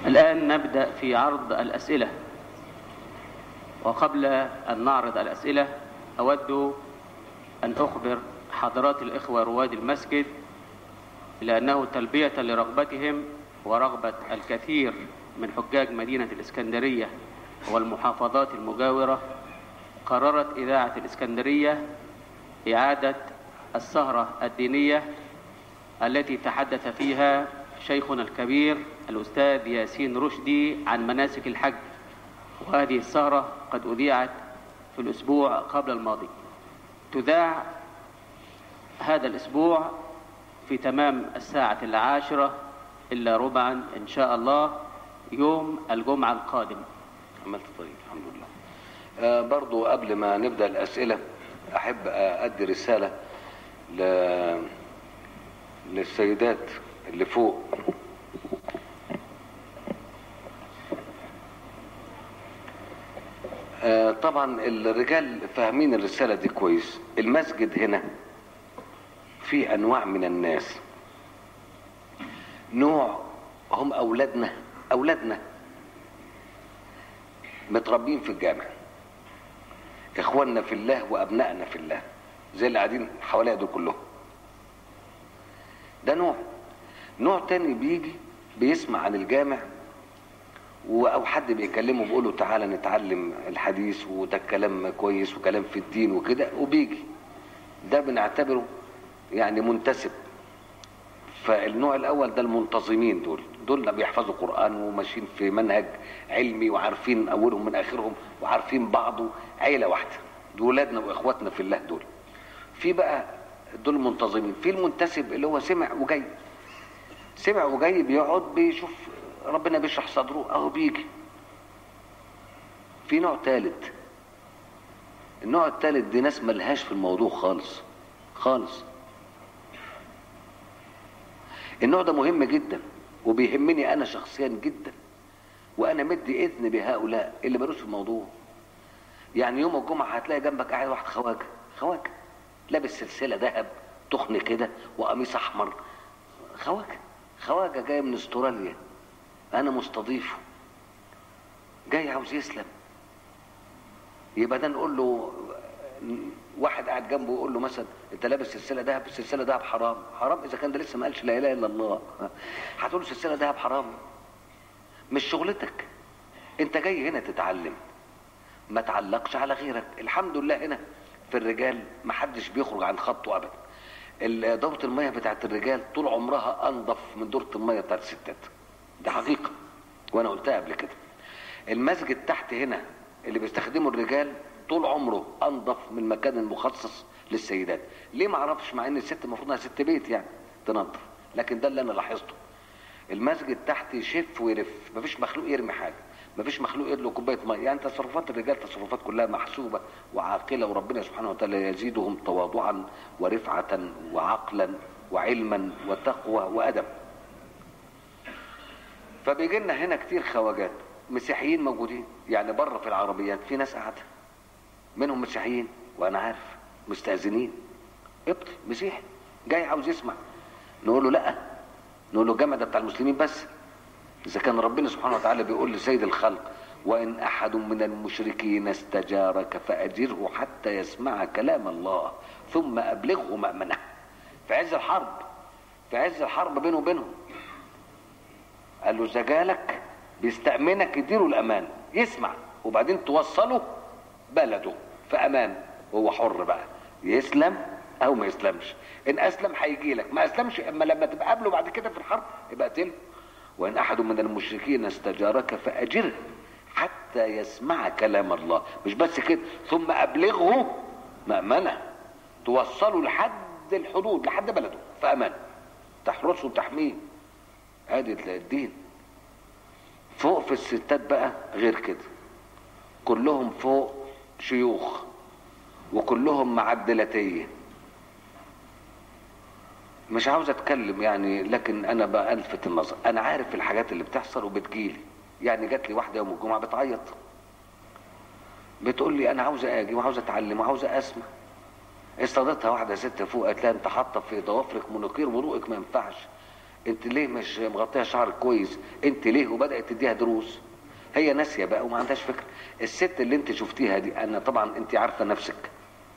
الآن نبدأ في عرض الأسئلة وقبل أن نعرض الأسئلة أود أن أخبر حضرات الإخوة رواد المسجد لأنه تلبية لرغبتهم ورغبة الكثير من حجاج مدينة الإسكندرية والمحافظات المجاورة قررت إذاعة الإسكندرية إعادة السهرة الدينية التي تحدث فيها شيخنا الكبير الأستاذ ياسين رشدي عن مناسك الحج وهذه السهرة قد أذيعت في الأسبوع قبل الماضي تذاع هذا الأسبوع في تمام الساعة العاشرة إلا ربعا إن شاء الله يوم الجمعة القادم عملت طيب الحمد لله آه برضو قبل ما نبدأ الأسئلة أحب أدي رسالة ل... للسيدات اللي فوق آه طبعا الرجال فاهمين الرسالة دي كويس المسجد هنا في أنواع من الناس نوع هم أولادنا أولادنا متربين في الجامع إخواننا في الله وأبنائنا في الله زي اللي قاعدين حواليا دول كلهم ده نوع نوع تاني بيجي بيسمع عن الجامع و- او حد بيكلمه بيقول له تعالى نتعلم الحديث وده كلام كويس وكلام في الدين وكده وبيجي ده بنعتبره يعني منتسب فالنوع الاول ده المنتظمين دول دول بيحفظوا قران وماشيين في منهج علمي وعارفين اولهم من اخرهم وعارفين بعض عيله واحده دول ولادنا واخواتنا في الله دول في بقى دول منتظمين في المنتسب اللي هو سمع وجاي سمع وجاي بيقعد بيشوف ربنا بيشرح صدره اهو بيجي في نوع ثالث النوع الثالث دي ناس ملهاش في الموضوع خالص خالص النوع ده مهم جدا وبيهمني انا شخصيا جدا وانا مدي اذن بهؤلاء اللي ملوش في الموضوع يعني يوم الجمعه هتلاقي جنبك قاعد واحد خواجه خواجه لابس سلسله ذهب تخن كده وقميص احمر خواجه خواجه جاي من استراليا انا مستضيفه جاي عاوز يسلم يبقى ده نقول له واحد قاعد جنبه يقول له مثلا انت لابس سلسله ذهب السلسله ذهب حرام حرام اذا كان ده لسه ما قالش لا اله الا الله هتقول له سلسله ذهب حرام مش شغلتك انت جاي هنا تتعلم ما تعلقش على غيرك الحمد لله هنا في الرجال ما حدش بيخرج عن خطه ابدا ال- دورة المية بتاعت الرجال طول عمرها انضف من دورة المية بتاعت الستات ده حقيقة وانا قلتها قبل كده المسجد تحت هنا اللي بيستخدمه الرجال طول عمره انضف من المكان المخصص للسيدات ليه ما اعرفش مع ان الست المفروض انها ست بيت يعني تنظف لكن ده اللي انا لاحظته المسجد تحت يشف ويرف مفيش مخلوق يرمي حاجه مفيش مخلوق يدلق كوبايه ميه يعني تصرفات الرجال تصرفات كلها محسوبه وعاقله وربنا سبحانه وتعالى يزيدهم تواضعا ورفعه وعقلا وعلما وتقوى وادب فبيجي لنا هنا كتير خواجات مسيحيين موجودين يعني بره في العربيات في ناس قاعده منهم مسيحيين وانا عارف مستاذنين ابطي مسيحي جاي عاوز يسمع نقول له لا نقول له الجامع ده بتاع المسلمين بس اذا كان ربنا سبحانه وتعالى بيقول لسيد الخلق وان احد من المشركين استجارك فاجره حتى يسمع كلام الله ثم ابلغه مامنه في عز الحرب في عز الحرب بينه وبينهم قال له اذا جالك بيستأمنك يديله الامان يسمع وبعدين توصله بلده في امان وهو حر بقى يسلم او ما يسلمش ان اسلم هيجي لك ما اسلمش اما لما تبقى قابله بعد كده في الحرب يبقى اقتله وان احد من المشركين استجارك فاجره حتى يسمع كلام الله مش بس كده ثم ابلغه مأمنة توصله لحد الحدود لحد بلده في امان تحرسه وتحميه ادي الدين فوق في الستات بقى غير كده كلهم فوق شيوخ وكلهم معدلتيه مش عاوز اتكلم يعني لكن انا بلفت النظر انا عارف الحاجات اللي بتحصل وبتجيلي يعني جات لي واحده يوم الجمعه بتعيط بتقول لي انا عاوزه اجي وعاوزه اتعلم وعاوزه اسمع استضيتها واحده ست فوق قالت لها انت حاطه في ضوافرك منوكير وروقك ما ينفعش انت ليه مش مغطيها شعرك كويس انت ليه وبدات تديها دروس هي ناسيه بقى وما عندهاش فكره الست اللي انت شفتيها دي انا طبعا انت عارفه نفسك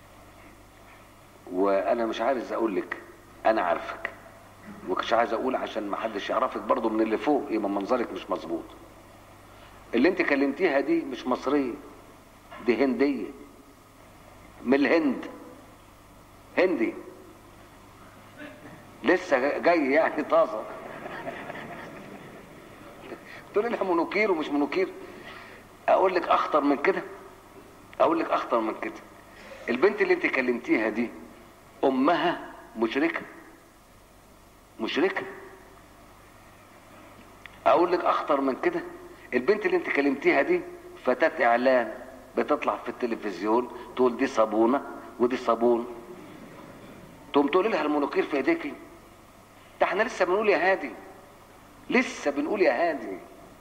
وانا مش عايز اقول لك انا عارفك ومش عايز اقول عشان ما حدش يعرفك برضو من اللي فوق يبقى منظرك مش مظبوط اللي انت كلمتيها دي مش مصريه دي هنديه من الهند هندي لسه جاي يعني طازه تقول لها منوكير ومش منوكير اقول لك اخطر من كده اقول لك اخطر من كده البنت اللي انت كلمتيها دي امها مشركه مشركه اقول لك اخطر من كده البنت اللي انت كلمتيها دي فتاة اعلان بتطلع في التلفزيون تقول دي صابونه ودي صابون تقوم تقول لها المنوكير في ايديكي ده احنا لسه بنقول يا هادي لسه بنقول يا هادي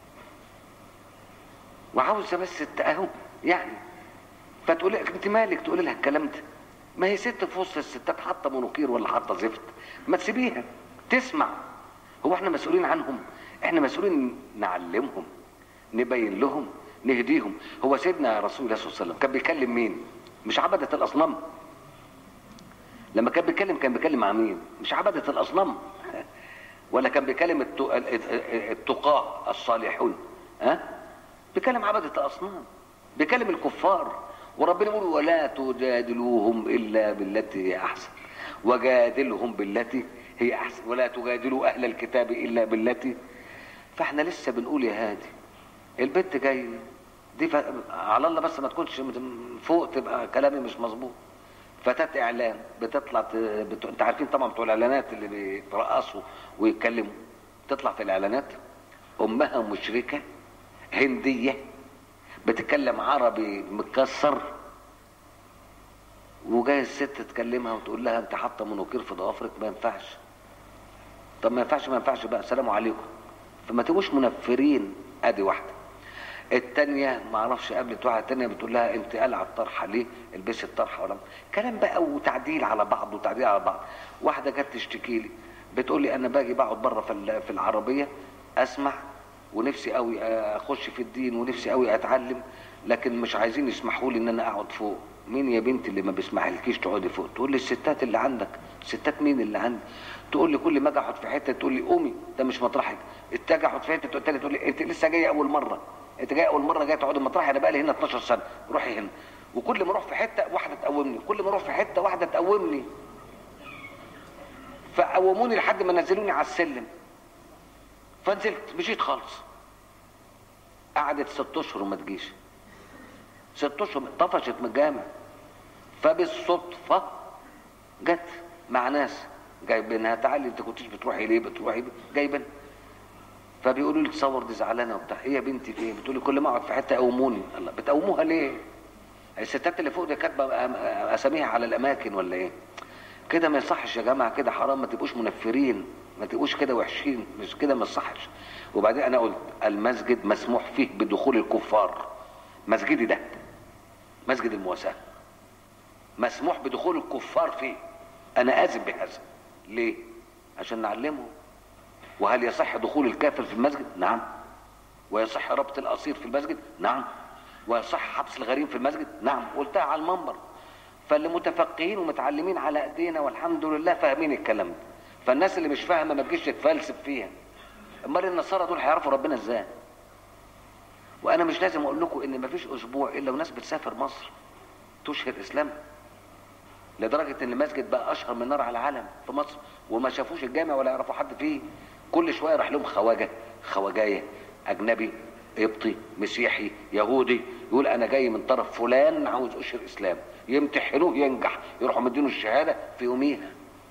وعاوزه بس اهو يعني فتقول لك انت مالك تقول لها الكلام ده ما هي ست في وسط الستات حاطه منوكير ولا حاطه زفت ما تسيبيها تسمع هو احنا مسؤولين عنهم احنا مسؤولين نعلمهم نبين لهم نهديهم هو سيدنا رسول الله صلى الله عليه وسلم كان بيكلم مين مش عبدة الاصنام لما كان بيتكلم كان بيتكلم مع مين مش عبدة الاصنام ولا كان بيكلم التقاة الصالحون ها بيكلم عبدة الاصنام بيكلم الكفار وربنا يقول ولا تجادلوهم الا بالتي هي احسن وجادلهم بالتي هي احسن ولا تجادلوا اهل الكتاب الا بالتي فاحنا لسه بنقول يا هادي البنت جاي دي ف... على الله بس ما تكونش فوق تبقى كلامي مش مظبوط فتاة اعلان بتطلع ت... بت... انت عارفين طبعا بتوع الاعلانات اللي بيترقصوا ويتكلموا تطلع في الاعلانات امها مشركه هنديه بتتكلم عربي متكسر وجاي الست تكلمها وتقول لها انت حاطه منوكير في ضوافرك ما ينفعش طب ما ينفعش ما ينفعش بقى السلام عليكم فما تبقوش منفرين ادي واحده التانية ما اعرفش قابلت واحده تانية بتقول لها انت قلع الطرحه ليه البسي الطرحه ولا كلام بقى وتعديل على بعض وتعديل على بعض واحده جت تشتكي لي بتقول لي انا باجي بقعد بره في في العربيه اسمع ونفسي قوي اخش في الدين ونفسي قوي اتعلم لكن مش عايزين يسمحوا لي ان انا اقعد فوق مين يا بنتي اللي ما بيسمحلكيش تقعدي فوق تقول لي الستات اللي عندك الستات مين اللي عندي تقول لي كل ما اجي اقعد في حته تقول لي قومي ده مش مطرحك اتجي اقعد في حته تقول تقول لي انت لسه جايه اول مره انت جايه اول مره جايه تقعدي مطرحي انا بقى لي هنا 12 سنه روحي هنا وكل ما اروح في حته واحده تقومني كل ما اروح في حته واحده تقومني فقوموني لحد ما نزلوني على السلم فنزلت مشيت خالص قعدت ست اشهر وما تجيش ست اشهر طفشت من الجامع فبالصدفه جت مع ناس جايبينها تعالي انت كنتش بتروحي ليه بتروحي جايبين فبيقولوا لي تصور دي زعلانه وبتاع هي بنتي فين بتقول لي كل ما اقعد في حته قوموني الله بتقوموها ليه الستات اللي فوق دي كاتبه اساميها على الاماكن ولا ايه كده ما يصحش يا جماعه كده حرام ما تبقوش منفرين ما تبقوش كده وحشين مش كده ما يصحش وبعدين انا قلت المسجد مسموح فيه بدخول الكفار مسجدي ده مسجد المواساه مسموح بدخول الكفار فيه انا اسف بهذا ليه عشان نعلمه وهل يصح دخول الكافر في المسجد نعم ويصح ربط الاسير في المسجد نعم ويصح حبس الغريم في المسجد نعم قلتها على المنبر فاللي متفقهين ومتعلمين على ايدينا والحمد لله فاهمين الكلام ده فالناس اللي مش فاهمه ما تجيش تتفلسف فيها امال النصارى دول هيعرفوا ربنا ازاي وانا مش لازم اقول لكم ان مفيش اسبوع الا وناس بتسافر مصر تشهر اسلام لدرجه ان المسجد بقى اشهر من نار على العالم في مصر وما شافوش الجامع ولا يعرفوا حد فيه كل شويه راح لهم خواجه خواجايه اجنبي قبطي مسيحي يهودي يقول انا جاي من طرف فلان عاوز اشهر اسلام يمتحنوه ينجح يروحوا مدينه الشهاده في يوميها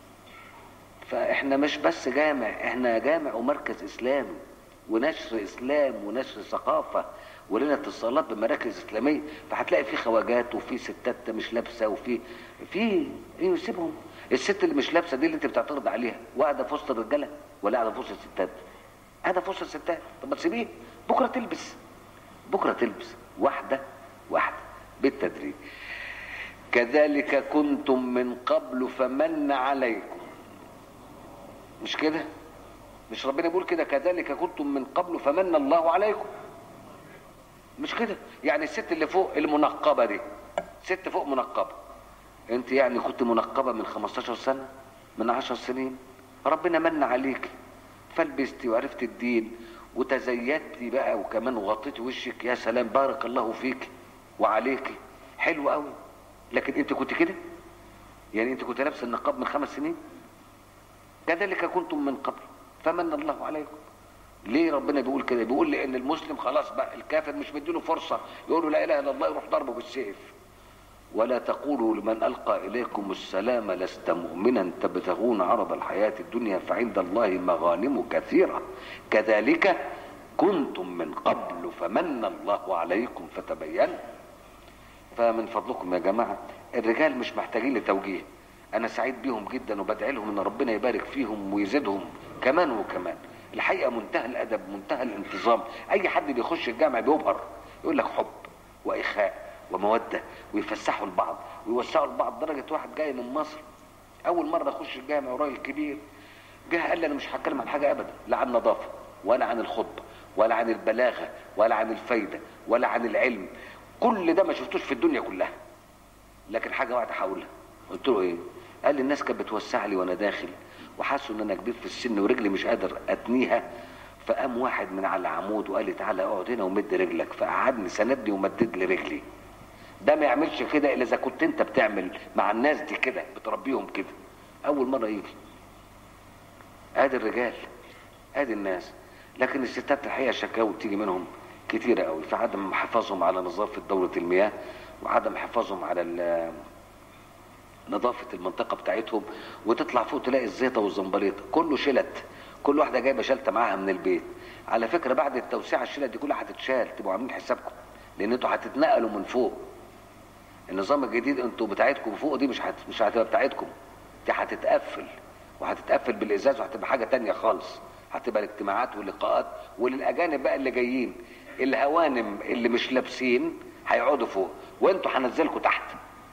فاحنا مش بس جامع احنا جامع ومركز اسلامي ونشر اسلام ونشر ثقافه ولنا اتصالات بمراكز اسلاميه فهتلاقي في خواجات وفي ستات مش لابسه وفي في ايه يسيبهم الست اللي مش لابسه دي اللي انت بتعترض عليها واقعده في وسط الرجاله ولا قاعده في وسط الستات قاعده في وسط الستات طب ما تسيبيه بكره تلبس بكره تلبس واحده واحده بالتدريج كذلك كنتم من قبل فمن عليكم مش كده مش ربنا بيقول كده كذلك كنتم من قبل فمن الله عليكم مش كده يعني الست اللي فوق المنقبة دي ست فوق منقبة انت يعني كنت منقبة من 15 سنة من 10 سنين ربنا من عليك فلبستي وعرفت الدين وتزيدتي بقى وكمان وغطيتي وشك يا سلام بارك الله فيك وعليك حلو قوي لكن انت كنت كده يعني انت كنت لابس النقاب من خمس سنين كذلك كنتم من قبل فمن الله عليكم ليه ربنا بيقول كده بيقول لان المسلم خلاص بقى الكافر مش مديله فرصه يقول له لا اله الا الله يروح ضربه بالسيف ولا تقولوا لمن القى اليكم السلام لست مؤمنا تبتغون عرض الحياه الدنيا فعند الله مغانم كثيره كذلك كنتم من قبل فمن الله عليكم فتبينوا فمن فضلكم يا جماعه الرجال مش محتاجين لتوجيه انا سعيد بيهم جدا وبدعي لهم ان ربنا يبارك فيهم ويزيدهم كمان وكمان الحقيقه منتهى الادب منتهى الانتظام اي حد بيخش الجامع بيبهر يقول لك حب واخاء وموده ويفسحوا لبعض ويوسعوا لبعض درجه واحد جاي من مصر اول مره اخش الجامع وراجل كبير جه قال لي انا مش هتكلم عن حاجه ابدا لا عن النظافه ولا عن الخطبه ولا عن البلاغه ولا عن الفايده ولا عن العلم كل ده ما شفتوش في الدنيا كلها لكن حاجه واحده هقولها قلت له ايه قال لي الناس كانت بتوسع لي وانا داخل وحسوا ان انا كبير في السن ورجلي مش قادر اتنيها فقام واحد من على العمود وقال لي تعالى اقعد هنا ومد رجلك فقعدني سندني ومدد لي رجلي ده ما يعملش كده الا اذا كنت انت بتعمل مع الناس دي كده بتربيهم كده اول مره يجي ادي الرجال ادي الناس لكن الستات الحقيقه شكاوي بتيجي منهم كتيره قوي في عدم حفاظهم على نظافه دوره المياه وعدم حفاظهم على نظافه المنطقه بتاعتهم وتطلع فوق تلاقي الزيطه والزنبليطه كله شلت كل واحده جايبه شلته معاها من البيت على فكره بعد التوسعه الشلت دي كلها هتتشال تبقوا عاملين حسابكم لان انتوا هتتنقلوا من فوق النظام الجديد انتوا بتاعتكم فوق دي مش هت... مش هتبقى بتاعتكم دي هتتقفل وهتتقفل بالازاز وهتبقى حاجه تانية خالص هتبقى الاجتماعات واللقاءات وللاجانب بقى اللي جايين الهوانم اللي مش لابسين هيقعدوا فوق وانتوا هنزلكم تحت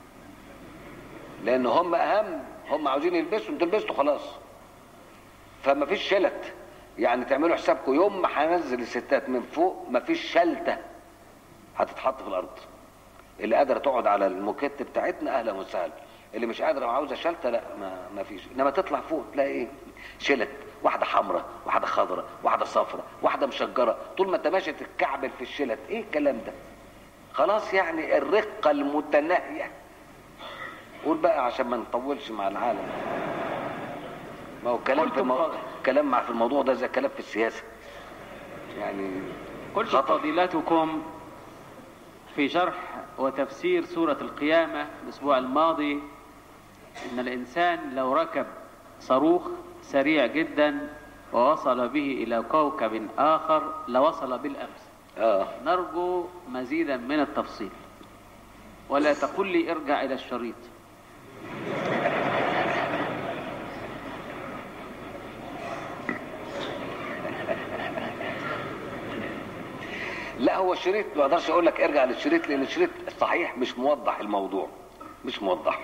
لان هم اهم هم عاوزين يلبسوا انتوا لبستوا خلاص فما فيش شلت يعني تعملوا حسابكم يوم ما هنزل الستات من فوق ما فيش شلته هتتحط في الارض اللي قادره تقعد على الموكيت بتاعتنا اهلا وسهلا اللي مش قادره وعاوزه شلته لا ما, ما فيش انما تطلع فوق تلاقي ايه شلت واحده حمراء واحده خضراء واحده صفراء واحده مشجره طول ما انت ماشي تتكعبل في الشلت ايه الكلام ده خلاص يعني الرقه المتناهيه قول بقى عشان ما نطولش مع العالم ما هو الكلام في المو... كلام مع في الموضوع ده زي كلام في السياسه يعني قلت فضيلتكم في شرح وتفسير سورة القيامة الأسبوع الماضي إن الإنسان لو ركب صاروخ سريع جدا ووصل به إلى كوكب آخر لوصل بالأمس اه نرجو مزيدا من التفصيل ولا تقل لي ارجع إلى الشريط لا هو الشريط ما اقدرش اقول لك ارجع للشريط لان الشريط صحيح مش موضح الموضوع مش موضح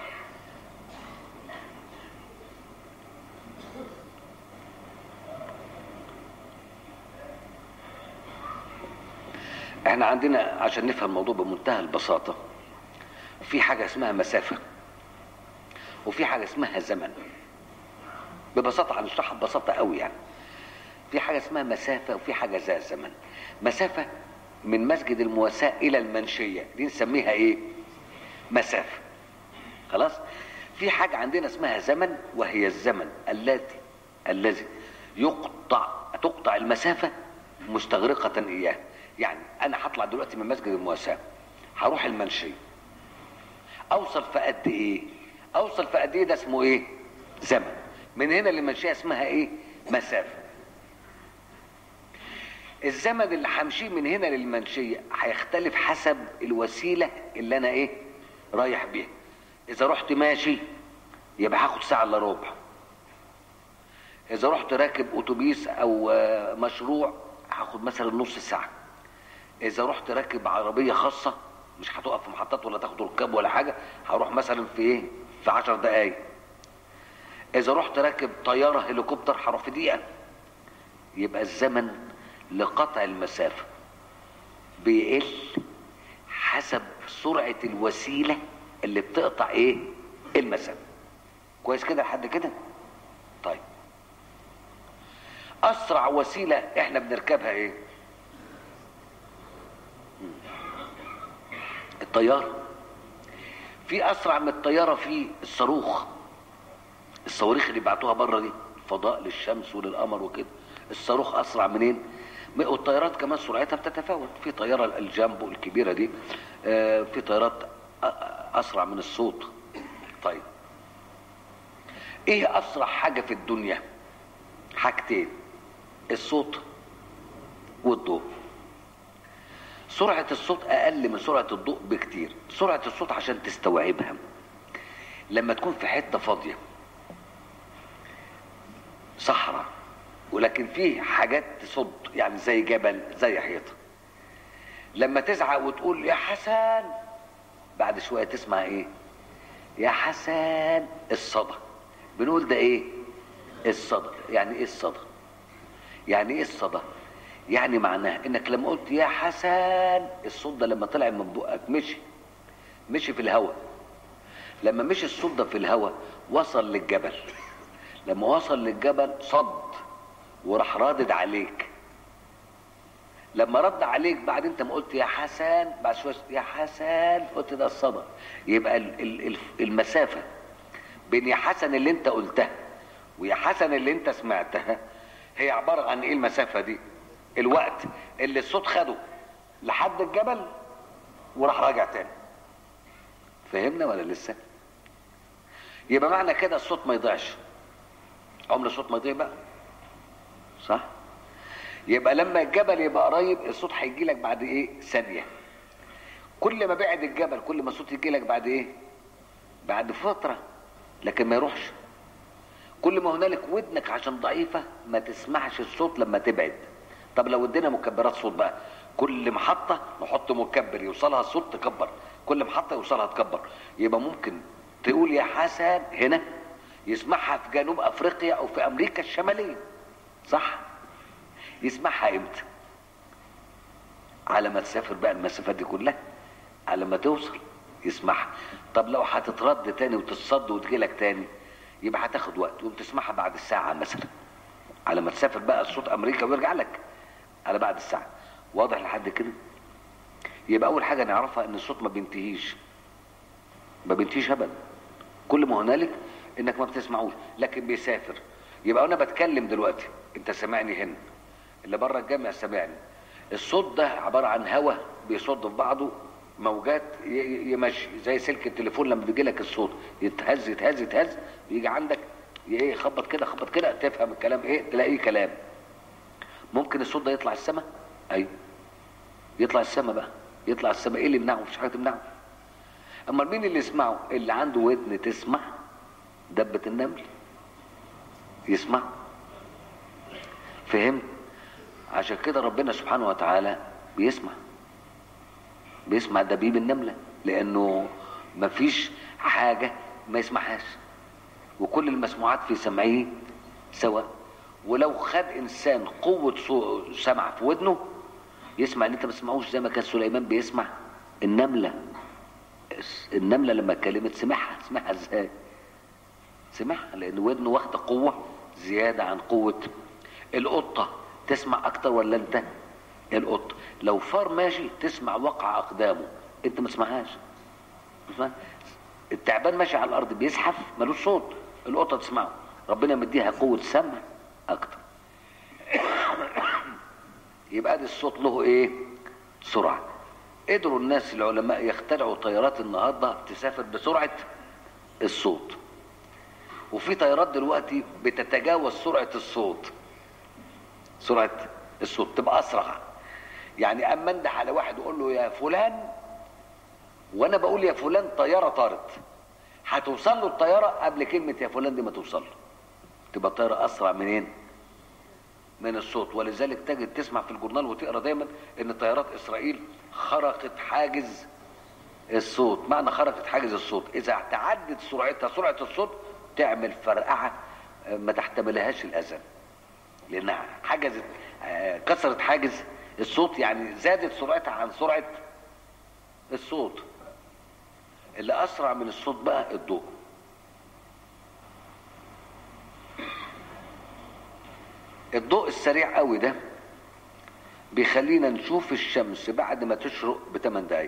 احنا عندنا عشان نفهم الموضوع بمنتهى البساطة في حاجة اسمها مسافة وفي حاجة اسمها زمن ببساطة هنشرحها ببساطة قوي يعني في حاجة اسمها مسافة وفي حاجة ذات زمن مسافة من مسجد المواساة إلى المنشية دي نسميها إيه؟ مسافة خلاص؟ في حاجة عندنا اسمها زمن وهي الزمن التي الذي يقطع تقطع المسافة مستغرقة إياه يعني أنا هطلع دلوقتي من مسجد المواساة هروح المنشية أوصل في قد إيه؟ أوصل في قد إيه ده اسمه إيه؟ زمن من هنا للمنشية اسمها إيه؟ مسافة الزمن اللي همشيه من هنا للمنشية هيختلف حسب الوسيلة اللي أنا إيه رايح بيها إذا رحت ماشي يبقى هاخد ساعة إلا ربع إذا رحت راكب أتوبيس أو مشروع هاخد مثلا نص ساعة إذا رحت راكب عربية خاصة مش هتقف في محطات ولا تاخد ركاب ولا حاجة هروح مثلا في إيه في عشر دقايق إذا رحت راكب طيارة هليكوبتر هروح في دقيقة يبقى الزمن لقطع المسافة بيقل حسب سرعة الوسيلة اللي بتقطع ايه المسافة كويس كده لحد كده طيب اسرع وسيلة احنا بنركبها ايه مم. الطيارة في اسرع من الطيارة في الصاروخ الصواريخ اللي بعتوها بره دي الفضاء للشمس وللقمر وكده الصاروخ اسرع منين والطيارات كمان سرعتها بتتفاوت في طياره الجامبو الكبيره دي آه، في طيارات أ- أ- اسرع من الصوت طيب ايه اسرع حاجه في الدنيا حاجتين الصوت والضوء سرعه الصوت اقل من سرعه الضوء بكتير سرعه الصوت عشان تستوعبها لما تكون في حته فاضيه صحراء ولكن في حاجات تصد يعني زي جبل زي حيطه لما تزعق وتقول يا حسن بعد شويه تسمع ايه يا حسن الصدى بنقول ده ايه الصدى يعني ايه الصدى يعني ايه الصدى يعني معناه انك لما قلت يا حسن الصوت ده لما طلع من بقك مشي مشي في الهواء لما مشي الصوت ده في الهواء وصل للجبل لما وصل للجبل صد وراح رادد عليك لما رد عليك بعد انت ما قلت يا حسن بعد شويه يا حسن قلت ده الصدى يبقى ال- ال- ال- المسافه بين يا حسن اللي انت قلتها ويا حسن اللي انت سمعتها هي عباره عن ايه المسافه دي الوقت اللي الصوت خده لحد الجبل وراح راجع تاني فهمنا ولا لسه يبقى معنى كده الصوت ما يضيعش عمر الصوت ما يضيع بقى صح يبقى لما الجبل يبقى قريب الصوت هيجي لك بعد ايه ثانيه كل ما بعد الجبل كل ما الصوت يجي لك بعد ايه بعد فتره لكن ما يروحش كل ما هنالك ودنك عشان ضعيفه ما تسمعش الصوت لما تبعد طب لو ادينا مكبرات صوت بقى كل محطه نحط مكبر يوصلها الصوت تكبر كل محطه يوصلها تكبر يبقى ممكن تقول يا حسن هنا يسمعها في جنوب افريقيا او في امريكا الشماليه صح يسمعها امتى على ما تسافر بقى المسافات دي كلها على ما توصل يسمعها طب لو هتترد تاني وتتصد وتجيلك تاني يبقى هتاخد وقت وانت تسمعها بعد الساعة مثلا على ما تسافر بقى الصوت امريكا ويرجع لك على بعد الساعة واضح لحد كده يبقى اول حاجة نعرفها ان الصوت ما بينتهيش ما بينتهيش ابدا كل ما هنالك انك ما بتسمعوش لكن بيسافر يبقى انا بتكلم دلوقتي انت سامعني هنا اللي بره الجامع سامعني الصوت ده عباره عن هواء بيصد في بعضه موجات ي- ي- يمشي زي سلك التليفون لما بيجي لك الصوت يتهز يتهز يتهز بيجي عندك ي- ايه يخبط كده خبط كده تفهم الكلام ايه تلاقيه كلام ممكن الصوت ده يطلع السماء ايوه يطلع السماء بقى يطلع السماء ايه اللي يمنعه مفيش حاجه تمنعه اما مين اللي يسمعه اللي عنده ودن تسمع دبة النمل يسمع فهمت عشان كده ربنا سبحانه وتعالى بيسمع بيسمع دبيب النملة لأنه مفيش حاجة ما يسمعهاش وكل المسموعات في سمعه سواء ولو خد إنسان قوة صو- سمع في ودنه يسمع اللي انت ما تسمعوش زي ما كان سليمان بيسمع النملة النملة لما اتكلمت سمعها سمعها ازاي سمعها لان ودنه واخده قوه زياده عن قوه القطه تسمع اكتر ولا انت القطه لو فار ماشي تسمع وقع اقدامه انت ما تسمعهاش تسمع؟ التعبان ماشي على الارض بيزحف ملوش صوت القطه تسمعه ربنا مديها قوه سمع اكتر يبقى ده الصوت له ايه سرعه قدروا الناس العلماء يخترعوا طيارات النهارده تسافر بسرعه الصوت وفي طيارات دلوقتي بتتجاوز سرعة الصوت سرعة الصوت تبقى أسرع يعني أما انده على واحد وأقول له يا فلان وأنا بقول يا فلان طيارة طارت هتوصل له الطيارة قبل كلمة يا فلان دي ما توصل له تبقى الطيارة أسرع منين؟ من الصوت ولذلك تجد تسمع في الجورنال وتقرا دايما ان طيارات اسرائيل خرقت حاجز الصوت معنى خرقت حاجز الصوت اذا تعدت سرعتها سرعه الصوت تعمل فرقعه ما تحتملهاش الاذان لانها حجزت آه، كسرت حاجز الصوت يعني زادت سرعتها عن سرعه الصوت اللي اسرع من الصوت بقى الضوء الضوء السريع قوي ده بيخلينا نشوف الشمس بعد ما تشرق بثمان دقايق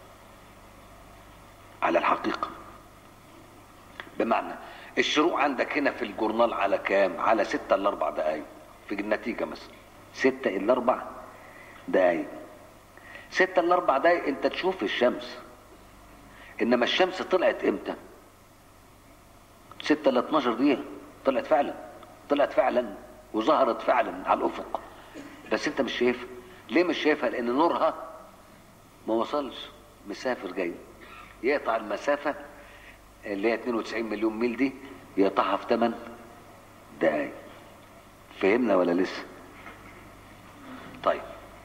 على الحقيقة بمعنى الشروق عندك هنا في الجورنال على كام على ستة الا اربع دقايق في النتيجة مثلا ستة الا اربع دقايق ستة الا اربع دقايق انت تشوف الشمس انما الشمس طلعت امتى ستة الا 12 دقيقة طلعت فعلا طلعت فعلا وظهرت فعلا على الافق بس انت مش شايفها ليه مش شايفها لان نورها ما وصلش مسافر جاي يقطع المسافة اللي هي 92 مليون ميل دي يقطعها في 8 دقايق فهمنا ولا لسه طيب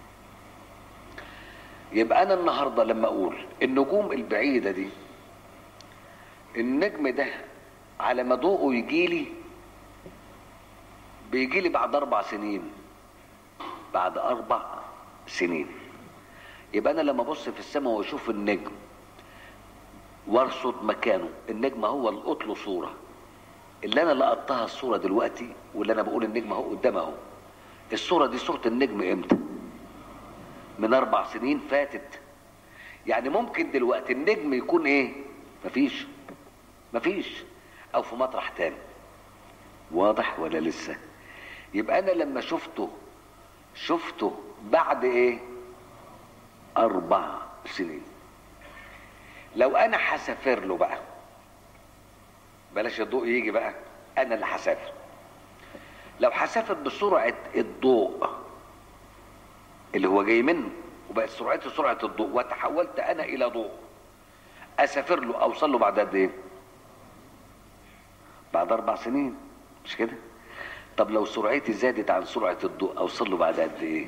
يبقى انا النهارده لما اقول النجوم البعيده دي النجم ده على ما ضوءه يجي لي بيجي لي بعد اربع سنين بعد اربع سنين يبقى انا لما ابص في السماء واشوف النجم وارصد مكانه النجم هو القط له صوره اللي انا لقطتها الصوره دلوقتي واللي انا بقول النجم اهو قدام اهو الصوره دي صوره النجم امتى من اربع سنين فاتت يعني ممكن دلوقتي النجم يكون ايه مفيش مفيش او في مطرح تاني واضح ولا لسه يبقى انا لما شفته شفته بعد ايه اربع سنين لو انا هسافر له بقى بلاش الضوء يجي بقى انا اللي هسافر لو هسافر بسرعه الضوء اللي هو جاي منه وبقت سرعتي سرعه الضوء وتحولت انا الى ضوء اسافر له اوصل له بعد قد ايه بعد اربع سنين مش كده طب لو سرعتي زادت عن سرعه الضوء اوصل له بعد قد ايه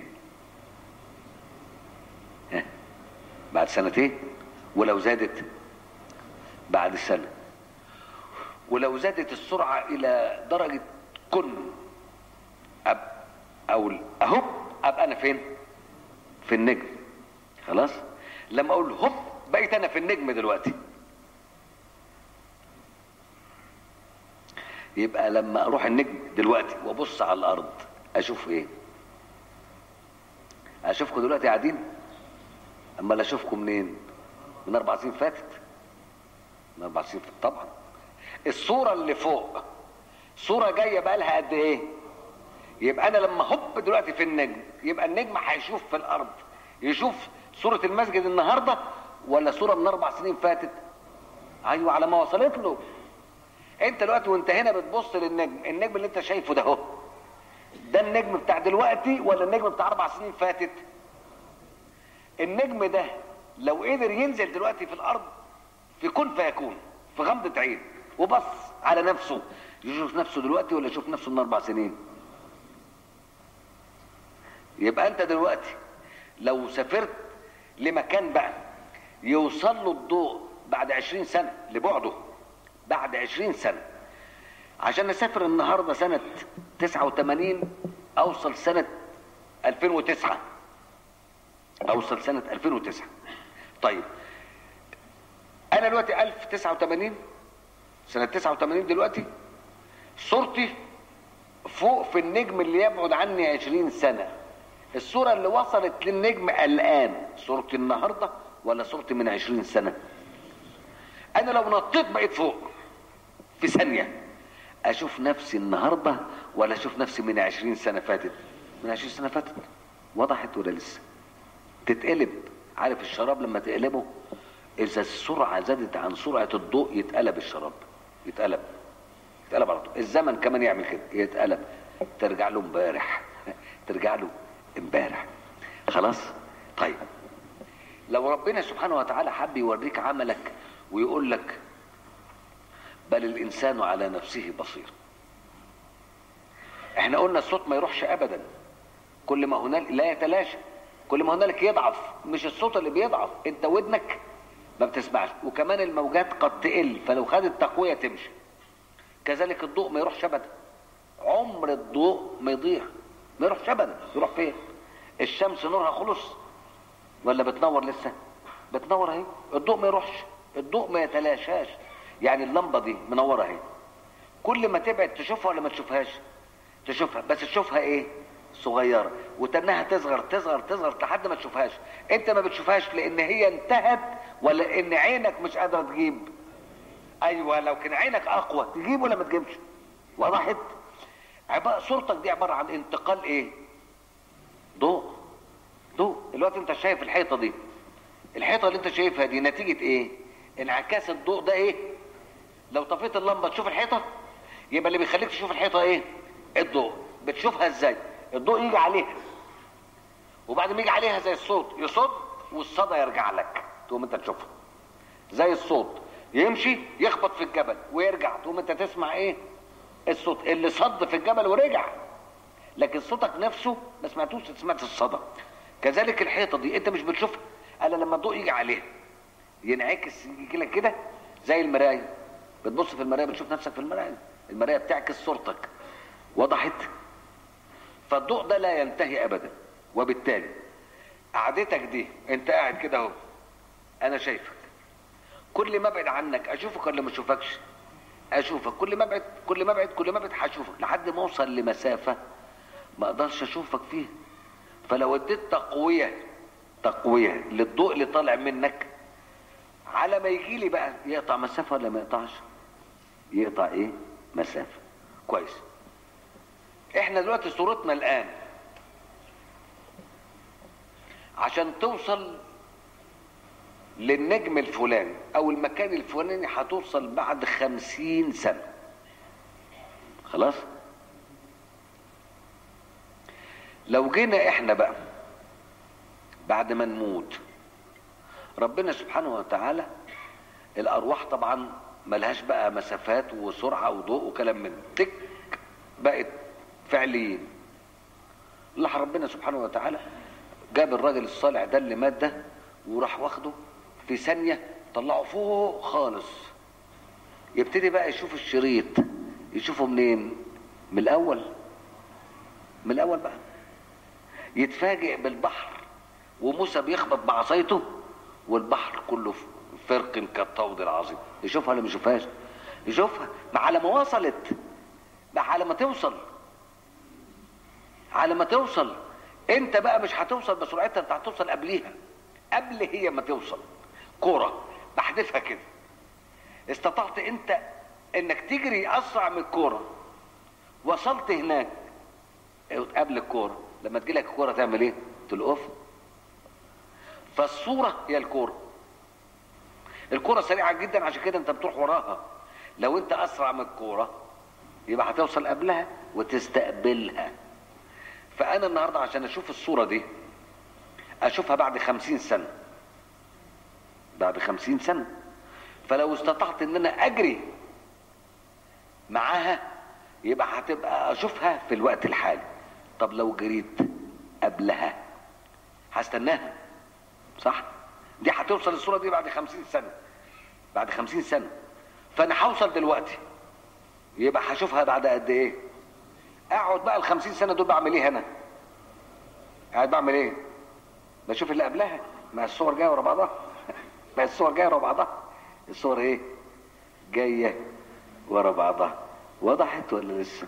ها بعد سنتين ولو زادت بعد سنه ولو زادت السرعه الى درجه كن أب او اهو ابقى انا فين في النجم خلاص لما اقول هوب بقيت انا في النجم دلوقتي يبقى لما اروح النجم دلوقتي وابص على الارض اشوف ايه اشوفكم دلوقتي قاعدين اما اشوفكم منين من اربع سنين فاتت من اربع سنين فاتت طبعا الصوره اللي فوق صوره جايه بقى لها قد ايه يبقى انا لما هوب دلوقتي في النجم يبقى النجم هيشوف في الارض يشوف صورة المسجد النهاردة ولا صورة من اربع سنين فاتت ايوه على ما وصلت له انت دلوقتي وانت هنا بتبص للنجم النجم اللي انت شايفه ده اهو ده النجم بتاع دلوقتي ولا النجم بتاع اربع سنين فاتت النجم ده لو قدر ينزل دلوقتي في الارض في كن فيكون في غمضة عين وبص على نفسه يشوف نفسه دلوقتي ولا يشوف نفسه من اربع سنين يبقى انت دلوقتي لو سافرت لمكان بقى يوصل له الضوء بعد عشرين سنة لبعده بعد عشرين سنة عشان اسافر النهاردة سنة تسعة وثمانين اوصل سنة الفين وتسعة اوصل سنة الفين وتسعة طيب انا دلوقتي الف تسعة وثمانين سنة تسعة وثمانين دلوقتي صورتي فوق في النجم اللي يبعد عني عشرين سنة الصورة اللي وصلت للنجم الآن صورتي النهاردة ولا صورتي من عشرين سنة أنا لو نطيت بقيت فوق في ثانية أشوف نفسي النهاردة ولا أشوف نفسي من عشرين سنة فاتت من عشرين سنة فاتت وضحت ولا لسه تتقلب عارف الشراب لما تقلبه إذا السرعة زادت عن سرعة الضوء يتقلب الشراب يتقلب يتقلب على طول الزمن كمان يعمل كده يتقلب ترجع له امبارح ترجع له امبارح خلاص طيب لو ربنا سبحانه وتعالى حب يوريك عملك ويقول لك بل الانسان على نفسه بصير احنا قلنا الصوت ما يروحش ابدا كل ما هنالك لا يتلاشى كل ما هنالك يضعف مش الصوت اللي بيضعف انت ودنك ما بتسمعش وكمان الموجات قد تقل فلو خدت تقويه تمشي كذلك الضوء ما يروحش ابدا عمر الضوء ما يضيع ما يروحش ابدا يروح فين الشمس نورها خلص ولا بتنور لسه بتنور اهي الضوء ما يروحش الضوء ما يتلاشاش يعني اللمبه دي منوره اهي كل ما تبعد تشوفها ولا ما تشوفهاش تشوفها بس تشوفها ايه صغيره وتنها تصغر تصغر تصغر لحد ما تشوفهاش انت ما بتشوفهاش لان هي انتهت ولا ان عينك مش قادره تجيب ايوه لو كان عينك اقوى تجيب ولا ما تجيبش وضحت عبارة صورتك دي عباره عن انتقال ايه ضوء ضوء دلوقتي انت شايف الحيطه دي الحيطه اللي انت شايفها دي نتيجه ايه انعكاس الضوء ده ايه لو طفيت اللمبه تشوف الحيطه يبقى اللي بيخليك تشوف الحيطه ايه الضوء بتشوفها ازاي الضوء يجي عليها وبعد ما يجي عليها زي الصوت يصد والصدى يرجع لك تقوم انت تشوفها زي الصوت يمشي يخبط في الجبل ويرجع تقوم انت تسمع ايه الصوت اللي صد في الجبل ورجع لكن صوتك نفسه ما سمعتوش سمعت الصدى كذلك الحيطه دي انت مش بتشوفها الا لما الضوء يجي عليها ينعكس يجي لك كده زي المرايه بتبص في المرايه بتشوف نفسك في المرايه المرايه بتعكس صورتك وضحت فالضوء ده لا ينتهي ابدا وبالتالي قعدتك دي انت قاعد كده اهو انا شايفك كل ما ابعد عنك اشوفك ولا ما اشوفكش اشوفك كل ما ابعد كل ما ابعد كل ما ابعد هشوفك لحد ما اوصل لمسافه ما اقدرش اشوفك فيها فلو اديت تقويه تقويه للضوء اللي طالع منك على ما يجي لي بقى يقطع مسافه ولا ما يقطعش يقطع ايه مسافه كويس احنا دلوقتي صورتنا الان عشان توصل للنجم الفلاني او المكان الفلاني هتوصل بعد خمسين سنة خلاص لو جينا احنا بقى بعد ما نموت ربنا سبحانه وتعالى الارواح طبعا ملهاش بقى مسافات وسرعة وضوء وكلام من تك بقت فعليين الله ربنا سبحانه وتعالى جاب الراجل الصالح ده اللي مات ده وراح واخده في ثانية طلعه فوق خالص يبتدي بقى يشوف الشريط يشوفه منين من الأول من الأول بقى يتفاجئ بالبحر وموسى بيخبط بعصايته والبحر كله فرق كالطود العظيم يشوفها ولا ما يشوفهاش يشوفها ما على ما وصلت ما على ما توصل على ما توصل انت بقى مش هتوصل بسرعتها انت هتوصل قبليها قبل هي ما توصل كوره بحدفها كده استطعت انت انك تجري اسرع من الكوره وصلت هناك قبل الكوره لما تجي لك الكوره تعمل ايه تلقف فالصوره هي الكوره الكوره سريعه جدا عشان كده انت بتروح وراها لو انت اسرع من الكوره يبقى هتوصل قبلها وتستقبلها فانا النهارده عشان اشوف الصوره دي اشوفها بعد خمسين سنه بعد خمسين سنه فلو استطعت ان انا اجري معاها يبقى هتبقى اشوفها في الوقت الحالي طب لو جريت قبلها هستناها صح دي هتوصل الصوره دي بعد خمسين سنه بعد خمسين سنه فانا هوصل دلوقتي يبقى هشوفها بعد قد ايه اقعد بقى الخمسين سنه دول بعمل ايه هنا قاعد بعمل ايه بشوف اللي قبلها ما الصور جايه ورا بعضها ما الصور جايه ورا بعضها الصور ايه جايه ورا بعضها وضحت ولا لسه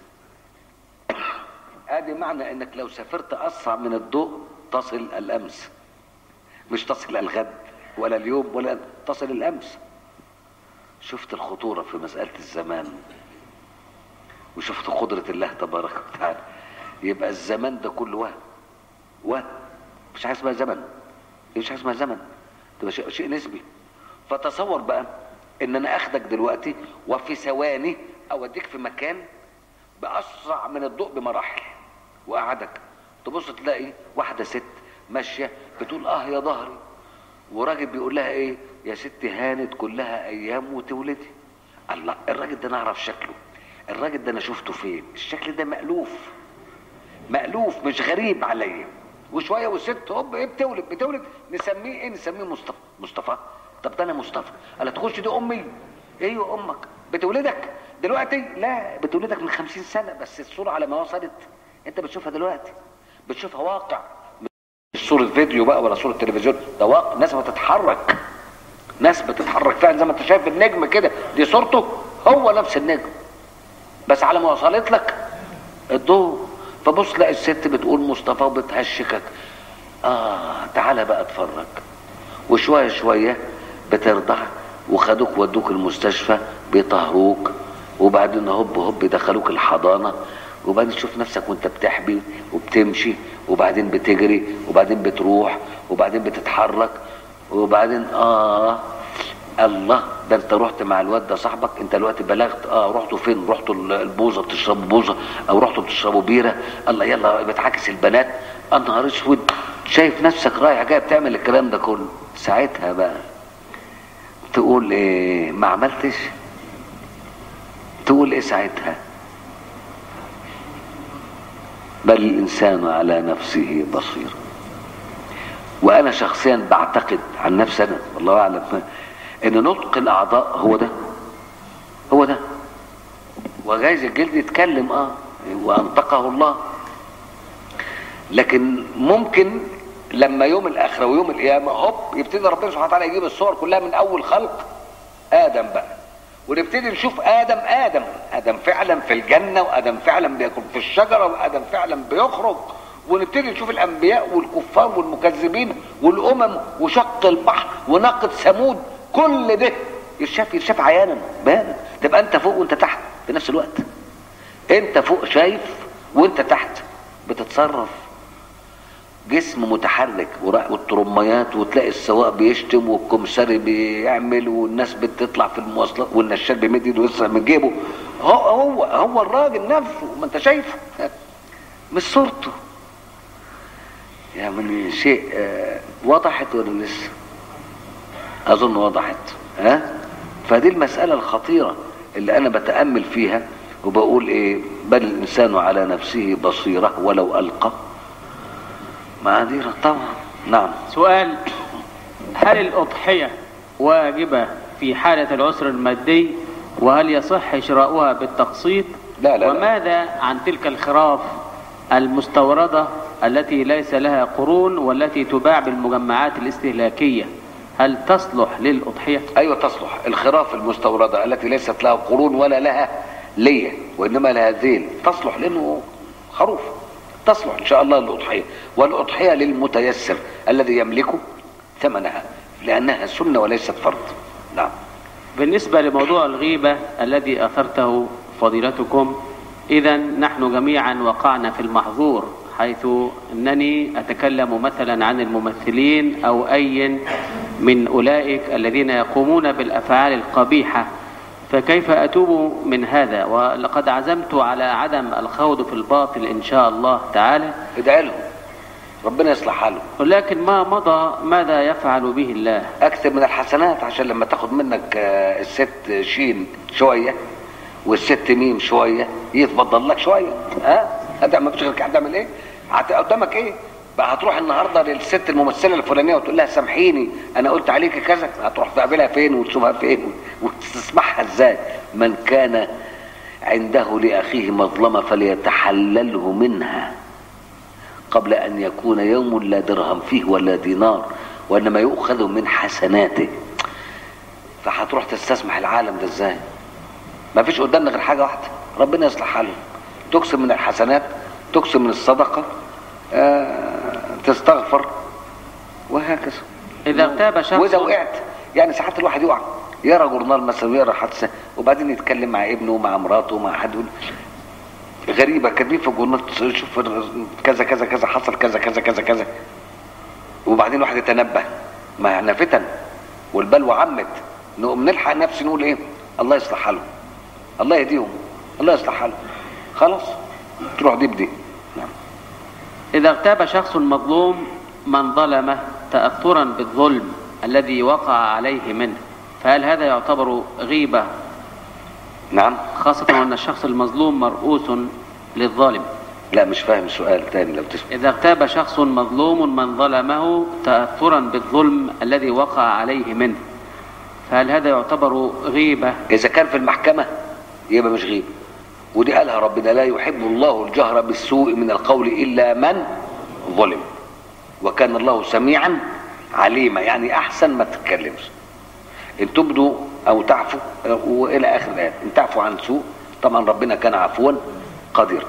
ادي معنى انك لو سافرت اسرع من الضوء تصل الامس مش تصل الغد ولا اليوم ولا تصل الامس شفت الخطوره في مساله الزمان وشفت قدره الله تبارك وتعالى يبقى الزمان ده كله وهم وهم مش حاجه اسمها زمن مش حاجه اسمها زمن تبقى شيء, شيء نسبي فتصور بقى ان انا اخدك دلوقتي وفي ثواني اوديك في مكان باسرع من الضوء بمراحل واقعدك تبص تلاقي واحده ست ماشيه بتقول اه يا ظهري وراجل بيقول لها ايه يا ست هانت كلها ايام وتولدي الله الراجل ده نعرف شكله الراجل ده انا شفته فين الشكل ده مألوف مألوف مش غريب عليا وشويه والست هوب ايه بتولد بتولد نسميه ايه نسميه مصطفى مصطفى طب ده انا مصطفى قال تخش دي امي ايوه امك بتولدك دلوقتي لا بتولدك من خمسين سنة بس الصورة على ما وصلت انت بتشوفها دلوقتي بتشوفها واقع مش صورة فيديو بقى ولا صورة تلفزيون ده واقع ناس بتتحرك ناس بتتحرك فعلا زي ما انت شايف النجم كده دي صورته هو نفس النجم بس على ما وصلت لك الضوء فبص تلاقي الست بتقول مصطفى وبتهشكك اه تعالى بقى اتفرج وشويه شويه بترضع وخدوك ودوك المستشفى بيطهروك وبعدين هوب هوب يدخلوك الحضانه وبعدين تشوف نفسك وانت بتحبي وبتمشي وبعدين بتجري وبعدين بتروح وبعدين بتتحرك وبعدين اه الله ده انت رحت مع الواد ده صاحبك انت دلوقتي بلغت اه رحتوا فين رحتوا البوظه بتشربوا بوظه او رحتوا بتشربوا بيره الله يلا بتعاكس البنات النهار اسود شايف نفسك رايح جاي بتعمل الكلام ده كله ساعتها بقى تقول ايه ما عملتش تقول ايه ساعتها بل الانسان على نفسه بصير وانا شخصيا بعتقد عن نفسي انا والله اعلم ان نطق الاعضاء هو ده هو ده وجايز الجلد يتكلم اه وانطقه الله لكن ممكن لما يوم الاخره ويوم القيامه هوب يبتدي ربنا سبحانه وتعالى يجيب الصور كلها من اول خلق ادم بقى ونبتدي نشوف ادم ادم ادم فعلا في الجنه وادم فعلا بياكل في الشجره وادم فعلا بيخرج ونبتدي نشوف الانبياء والكفار والمكذبين والامم وشق البحر وناقه ثمود كل ده يتشاف يتشاف عيانا بانا تبقى انت فوق وانت تحت في نفس الوقت انت فوق شايف وانت تحت بتتصرف جسم متحرك والترميات وتلاقي السواق بيشتم والكمساري بيعمل والناس بتطلع في المواصلات والنشال بيمد ايده ويسرق من جيبه هو هو هو الراجل نفسه ما انت شايفه مش صورته يعني شيء آه وضحت ولا لسه اظن وضحت ها فدي المسألة الخطيرة اللي انا بتأمل فيها وبقول ايه بل الانسان على نفسه بصيرة ولو القى معاذيره طبعا نعم سؤال هل الأضحية واجبة في حالة العسر المادي وهل يصح شراؤها بالتقسيط لا لا لا. وماذا عن تلك الخراف المستوردة التي ليس لها قرون والتي تباع بالمجمعات الاستهلاكية هل تصلح للأضحية ايوه تصلح الخراف المستوردة التي ليست لها قرون ولا لها لية وانما لها ذيل تصلح لانه خروف تصلح ان شاء الله للاضحيه والاضحيه للمتيسر الذي يملك ثمنها لانها سنه وليست فرض نعم بالنسبة لموضوع الغيبة الذي أثرته فضيلتكم إذا نحن جميعا وقعنا في المحظور حيث أنني أتكلم مثلا عن الممثلين أو أي من أولئك الذين يقومون بالأفعال القبيحة فكيف أتوب من هذا ولقد عزمت على عدم الخوض في الباطل إن شاء الله تعالى ادعي لهم ربنا يصلح حاله ولكن ما مضى ماذا يفعل به الله اكتب من الحسنات عشان لما تاخد منك آه، الست شين شويه والست ميم شويه يتفضل لك شويه ها هذا ما فيش غيرك هتعمل ايه هت- قدامك ايه بقى هتروح النهارده للست الممثله الفلانيه وتقول لها سامحيني انا قلت عليك كذا هتروح تقابلها فين وتشوفها فين وتسمعها ازاي من كان عنده لاخيه مظلمه فليتحلله منها قبل أن يكون يوم لا درهم فيه ولا دينار وإنما يؤخذ من حسناته فهتروح تستسمح العالم ده ازاي ما فيش قدامنا غير حاجة واحدة ربنا يصلح حاله تقسم من الحسنات تقسم من الصدقة آه تستغفر وهكذا إذا اغتاب شخص واذا وقعت يعني ساعات الواحد يقع يقرا جورنال مثلا ويقرا حادثه وبعدين يتكلم مع ابنه ومع مراته ومع حد يقول غريبه كاتبين في الجورنال شوف كذا كذا كذا حصل كذا كذا كذا كذا وبعدين واحد يتنبه ما احنا فتن والبلوى عمت نقوم نلحق نفسي نقول ايه الله يصلح حاله الله يهديهم الله يصلح حاله خلاص تروح دي بدي نعم إذا اغتاب شخص مظلوم من ظلمه تأثرا بالظلم الذي وقع عليه منه فهل هذا يعتبر غيبة نعم خاصة وأن الشخص المظلوم مرؤوس للظالم لا مش فاهم السؤال تاني لو تسمع إذا اغتاب شخص مظلوم من ظلمه تأثرا بالظلم الذي وقع عليه منه فهل هذا يعتبر غيبة اذا كان في المحكمه يبقى مش غيبة ودي قالها ربنا لا يحب الله الجهر بالسوء من القول إلا من ظلم وكان الله سميعا عليما يعني أحسن ما تتكلمش إن تبدوا أو تعفوا وإلى آخر الآية إن تعفوا عن سوء طبعا ربنا كان عفوا قديرا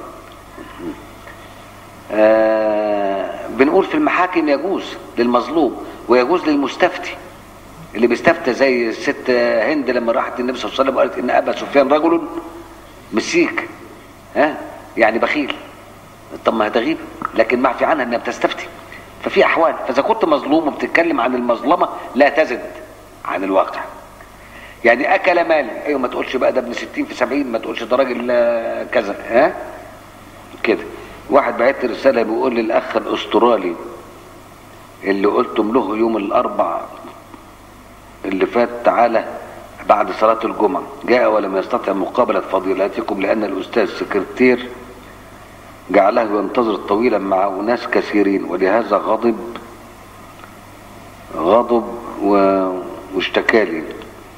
آه بنقول في المحاكم يجوز للمظلوم ويجوز للمستفتي اللي بيستفتى زي الست هند لما راحت للنبي صلى الله عليه وسلم وقالت ان ابا سفيان رجل مسيك ها يعني بخيل طب ما ده غيبه لكن معفي عنها انها بتستفتي ففي احوال فاذا كنت مظلوم وبتتكلم عن المظلمه لا تزد عن الواقع يعني اكل مالي ايوه ما تقولش بقى ده ابن 60 في 70 ما تقولش ده راجل آه، كذا ها كده واحد بعت رساله بيقول للاخ الاسترالي اللي قلتم له يوم الاربع اللي فات تعالى بعد صلاة الجمعة جاء ولم يستطع مقابلة فضيلاتكم لأن الأستاذ سكرتير جعله ينتظر طويلا مع أناس كثيرين ولهذا غضب غضب و... واشتكى لي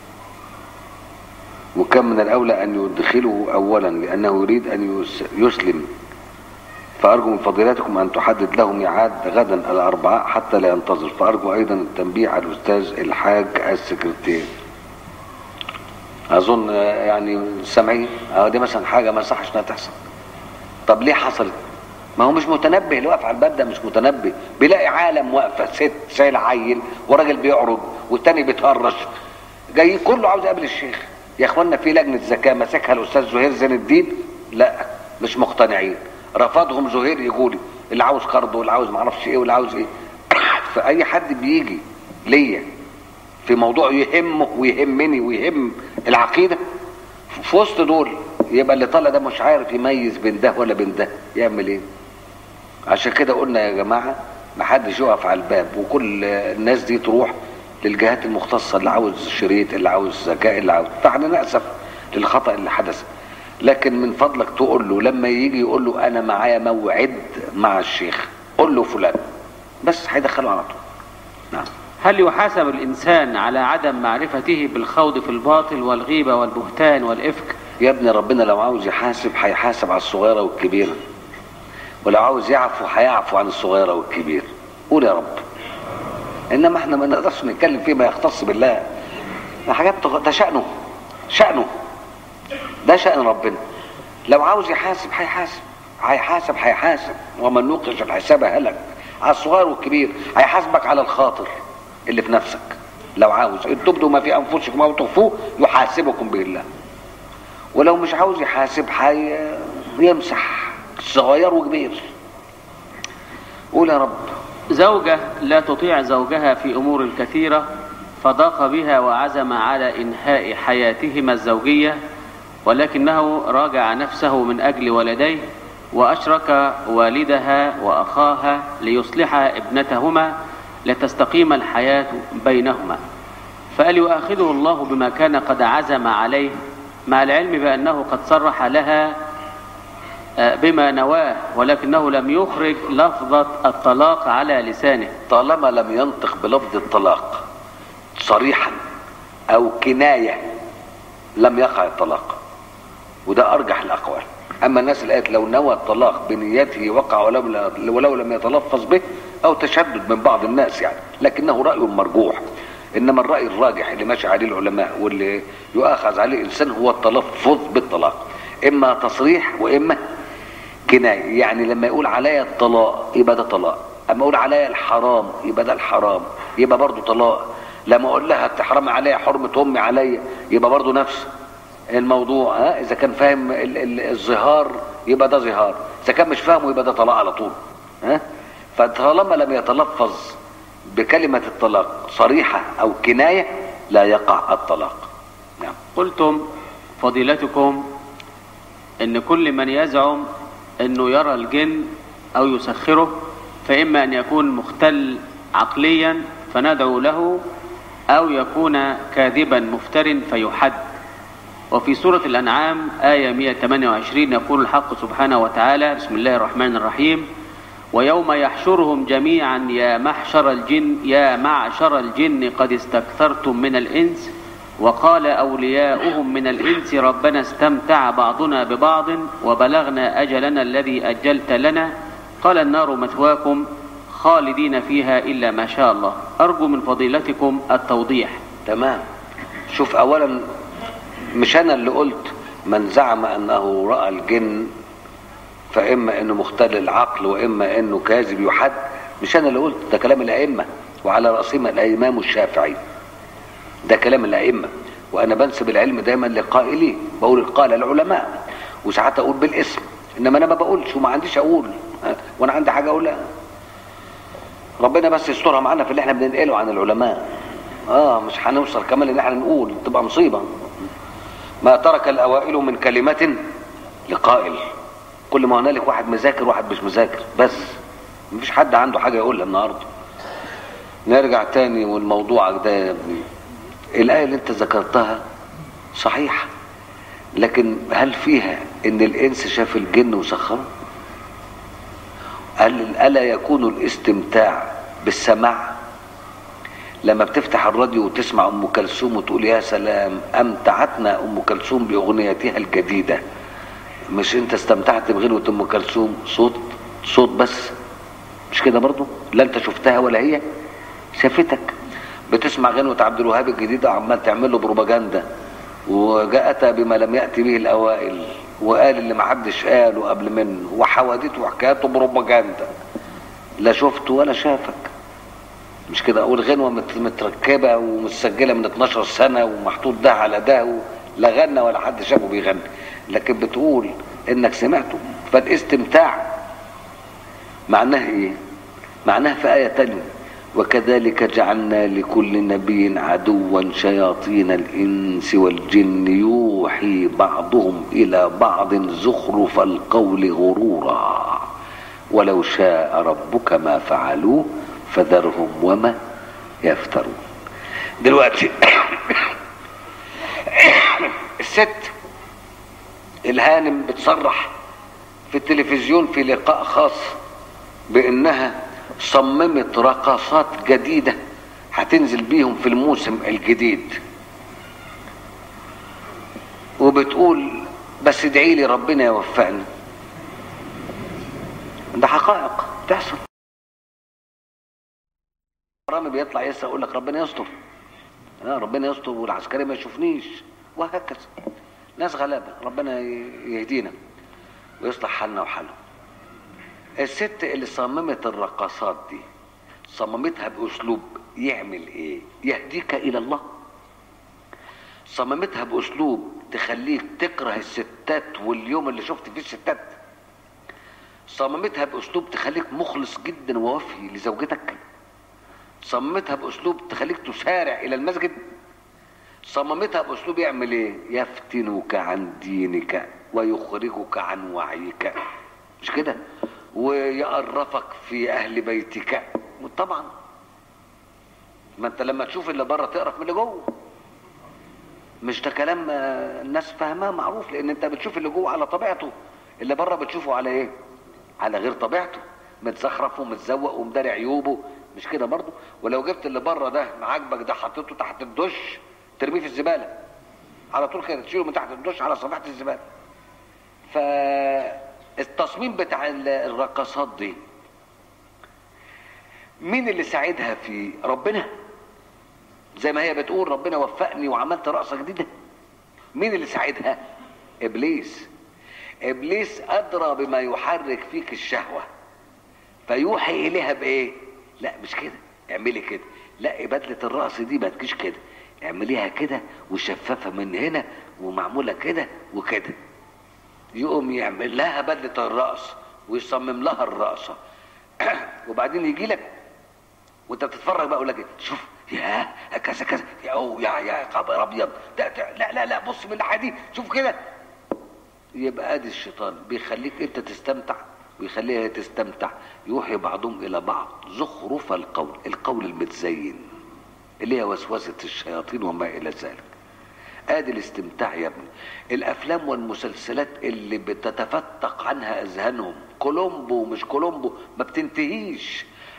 وكان من الأولى أن يدخله أولا لأنه يريد أن يس... يسلم فأرجو من فضيلتكم أن تحدد له ميعاد غدا الأربعاء حتى لا ينتظر فأرجو أيضا التنبيه على الأستاذ الحاج السكرتير أظن آه، يعني سامعين أهو دي مثلا حاجة ما صحش إنها تحصل طب ليه حصلت؟ ما هو مش متنبه اللي واقف على الباب ده مش متنبه بيلاقي عالم واقفة ست شايل عيل وراجل بيعرض والتاني بيتهرش جاي كله عاوز يقابل الشيخ يا اخوانا في لجنة زكاة ماسكها الأستاذ زهير زين الدين لا مش مقتنعين رفضهم زهير يقولي اللي عاوز قرض واللي عاوز معرفش ايه واللي عاوز ايه فأي حد بيجي ليا في موضوع يهمه ويهمني ويهم العقيدة في وسط دول يبقى اللي طالع ده مش عارف يميز بين ده ولا بين ده يعمل ايه عشان كده قلنا يا جماعة محدش يقف على الباب وكل الناس دي تروح للجهات المختصة اللي عاوز شريط اللي عاوز ذكاء اللي عاوز فاحنا نأسف للخطأ اللي حدث لكن من فضلك تقول له لما يجي يقول له انا معايا موعد مع الشيخ قول له فلان بس هيدخله على طول نعم هل يحاسب الإنسان على عدم معرفته بالخوض في الباطل والغيبة والبهتان والإفك يا ابني ربنا لو عاوز يحاسب هيحاسب على الصغيرة والكبيرة ولو عاوز يعفو هيعفو عن الصغيرة والكبيرة قول يا رب انما احنا ما نقدرش نتكلم فيما يختص بالله ده حاجات تغ- ده شأنه شأنه ده شأن ربنا لو عاوز يحاسب هيحاسب هيحاسب هيحاسب ومن نوقش الحساب هلك على الصغير والكبير هيحاسبك على الخاطر اللي في نفسك لو عاوز ان تبدوا ما في انفسكم او تخفوه يحاسبكم به الله ولو مش عاوز يحاسب حي... يمسح صغير وكبير قول يا رب زوجة لا تطيع زوجها في أمور كثيرة فضاق بها وعزم على إنهاء حياتهما الزوجية ولكنه راجع نفسه من أجل ولديه وأشرك والدها وأخاها ليصلح ابنتهما لتستقيم الحياة بينهما فهل يؤاخذه الله بما كان قد عزم عليه مع العلم بأنه قد صرح لها آه، بما نواه ولكنه لم يخرج لفظة الطلاق على لسانه طالما لم ينطق بلفظ الطلاق صريحا او كنايه لم يقع الطلاق وده ارجح الاقوال اما الناس اللي قالت لو نوى الطلاق بنيته وقع ولو, ولو لم يتلفظ به او تشدد من بعض الناس يعني لكنه راي مرجوح انما الراي الراجح اللي ماشي عليه العلماء واللي يؤاخذ عليه الانسان هو التلفظ بالطلاق اما تصريح واما كنايه يعني لما يقول عليا الطلاق يبقى ده طلاق اما اقول عليا الحرام يبقى ده الحرام يبقى برضه طلاق لما اقول لها تحرم عليا حرمه امي عليا يبقى برضه نفس الموضوع ها اذا كان فاهم ال- ال- الظهار يبقى ده ظهار اذا كان مش فاهمه يبقى ده طلاق على طول ها فطالما لم يتلفظ بكلمه الطلاق صريحه او كنايه لا يقع الطلاق نعم قلتم فضيلتكم ان كل من يزعم انه يرى الجن او يسخره فاما ان يكون مختل عقليا فندعو له او يكون كاذبا مفتر فيحد وفي سورة الأنعام آية 128 يقول الحق سبحانه وتعالى بسم الله الرحمن الرحيم ويوم يحشرهم جميعا يا محشر الجن يا معشر الجن قد استكثرتم من الإنس وقال أولياؤهم من الإنس ربنا استمتع بعضنا ببعض وبلغنا أجلنا الذي أجلت لنا قال النار مثواكم خالدين فيها إلا ما شاء الله أرجو من فضيلتكم التوضيح تمام شوف اولا مش انا اللي قلت من زعم انه راى الجن فاما انه مختل العقل واما انه كاذب يحد مش انا اللي قلت ده كلام الائمه وعلى راسهم الامام الشافعي ده كلام الائمه وانا بنسب العلم دايما لقائليه بقول قال العلماء وساعات اقول بالاسم انما انا ما بقولش وما عنديش اقول ها، وانا عندي حاجه اقولها ربنا بس يسترها معانا في اللي احنا بننقله عن العلماء اه مش هنوصل كمان ان احنا نقول تبقى مصيبه ما ترك الاوائل من كلمه لقائل كل ما هنالك واحد مذاكر واحد مش مذاكر بس مفيش حد عنده حاجه يقولها النهارده نرجع تاني والموضوع ده يا ابني الايه اللي انت ذكرتها صحيحه لكن هل فيها ان الانس شاف الجن وسخره هل الا يكون الاستمتاع بالسماع لما بتفتح الراديو وتسمع ام كلثوم وتقول يا سلام امتعتنا ام كلثوم باغنيتها الجديده مش انت استمتعت بغنوه ام كلثوم صوت صوت بس مش كده برضو لا انت شفتها ولا هي شافتك بتسمع غنوه عبد الوهاب الجديده عمال تعمل له بروباجندا وجاءت بما لم ياتي به الاوائل وقال اللي ما حدش قاله قبل منه وحواديته وحكاياته بروباجندا لا شفته ولا شافك مش كده والغنوه مت- متركبه ومتسجله من 12 سنه ومحطوط ده على ده و- لا غنى ولا حد شافه بيغني لكن بتقول انك سمعته فالاستمتاع معناه ايه معناه في ايه تانية وكذلك جعلنا لكل نبي عدوا شياطين الانس والجن يوحي بعضهم الى بعض زخرف القول غرورا ولو شاء ربك ما فعلوه فذرهم وما يفترون دلوقتي الست الهانم بتصرح في التلفزيون في لقاء خاص بانها صممت رقصات جديده هتنزل بيهم في الموسم الجديد وبتقول بس ادعي لي ربنا يوفقني ده حقائق بتحصل رامي بيطلع يسرق يقول لك ربنا يستر آه ربنا يستر والعسكري ما يشوفنيش وهكذا ناس غلابه ربنا يهدينا ويصلح حالنا وحالهم الست اللي صممت الرقصات دي صممتها باسلوب يعمل ايه يهديك الى الله صممتها باسلوب تخليك تكره الستات واليوم اللي شفت فيه الستات صممتها باسلوب تخليك مخلص جدا ووفي لزوجتك صممتها باسلوب تخليك تسارع الى المسجد صممتها باسلوب يعمل ايه يفتنك عن دينك ويخرجك عن وعيك مش كده ويقرفك في اهل بيتك طبعا ما انت لما تشوف اللي بره تقرف من اللي جوه مش ده كلام آه، الناس فاهماه معروف لان انت بتشوف اللي جوه على طبيعته اللي بره بتشوفه على ايه على غير طبيعته متزخرف ومتزوق ومداري عيوبه مش كده برضه ولو جبت اللي بره ده عاجبك ده حطيته تحت الدش ترميه في الزباله على طول كده تشيله من تحت الدش على صفحه الزباله فالتصميم بتاع ال- الرقصات دي مين اللي ساعدها في ربنا زي ما هي بتقول ربنا وفقني وعملت رقصه جديده مين اللي ساعدها ابليس ابليس ادرى بما يحرك فيك الشهوه فيوحي اليها بايه لا مش كده اعملي كده لا بدله الرقص دي ما تجيش كده اعمليها كده وشفافه من هنا ومعموله كده وكده يقوم يعمل لها بدله الرقص ويصمم لها الرقصه وبعدين يجي لك وانت بتتفرج بقى يقول لك إيه؟ شوف يا كذا كذا يا أو يا يا خبر ابيض ده ده لا لا لا بص من الناحيه دي شوف كده يبقى ادي الشيطان بيخليك انت تستمتع ويخليها هي تستمتع يوحي بعضهم الى بعض زخرف القول القول المتزين اللي هي وسوسه الشياطين وما الى ذلك ادي الاستمتاع يا ابني الافلام والمسلسلات اللي بتتفتق عنها اذهانهم كولومبو مش كولومبو ما بتنتهيش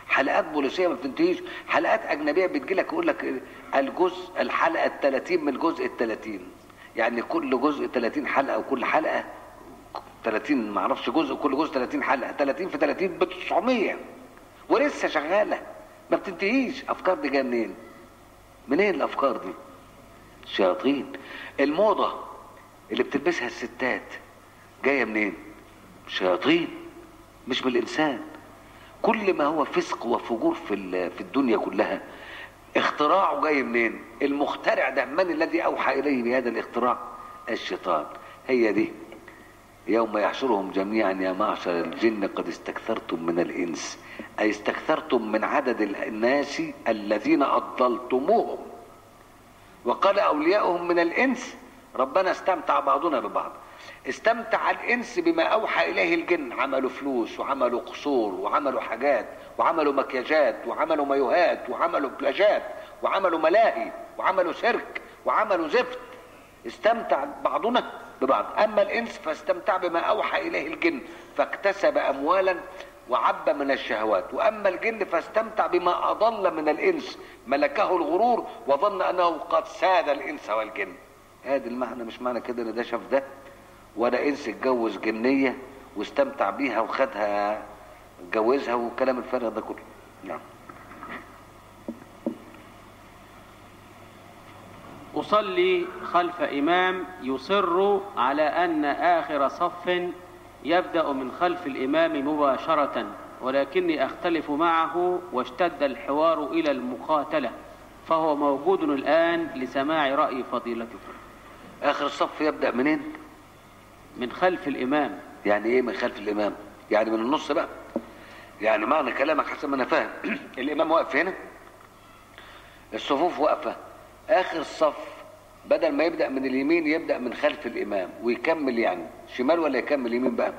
حلقات بوليسيه ما بتنتهيش حلقات اجنبيه بتجي لك يقول لك الجزء الحلقه ال 30 من الجزء ال 30 يعني كل جزء 30 حلقه وكل حلقه 30 ما اعرفش جزء كل جزء 30 حلقه 30 في 30 ب 900 ولسه شغاله ما بتنتهيش افكار دي جايه منين منين الافكار دي الشياطين الموضه اللي بتلبسها الستات جايه منين شياطين مش من الانسان كل ما هو فسق وفجور في ال- في الدنيا كلها اختراعه جاي منين المخترع ده من الذي اوحى اليه بهذا الاختراع الشيطان هي دي يوم يحشرهم جميعا يا معشر الجن قد استكثرتم من الانس اي استكثرتم من عدد الناس الذين اضللتموهم وقال اولياؤهم من الانس ربنا استمتع بعضنا ببعض استمتع الانس بما اوحى اليه الجن عملوا فلوس وعملوا قصور وعملوا حاجات وعملوا مكياجات وعملوا مايوهات وعملوا بلاجات وعملوا ملاهي وعملوا سيرك وعملوا زفت استمتع بعضنا ببعض اما الانس فاستمتع بما اوحى اليه الجن فاكتسب اموالا وعب من الشهوات واما الجن فاستمتع بما اضل من الانس ملكه الغرور وظن انه قد ساد الانس والجن هذا المعنى مش معنى كده ان ده شاف ده ولا انس اتجوز جنيه واستمتع بيها وخدها اتجوزها والكلام الفارغ ده كله نعم أصلي خلف إمام يصر على أن آخر صف يبدأ من خلف الإمام مباشرة ولكني أختلف معه واشتد الحوار إلى المقاتلة فهو موجود الآن لسماع رأي فضيلتكم اخر الصف يبدا منين من خلف الإمام يعني ايه من خلف الامام يعني من النص بقى يعني معنى كلامك حسب ما انا فاهم الامام واقف هنا الصفوف واقفه اخر الصف بدل ما يبدا من اليمين يبدا من خلف الامام ويكمل يعني شمال ولا يكمل يمين بقى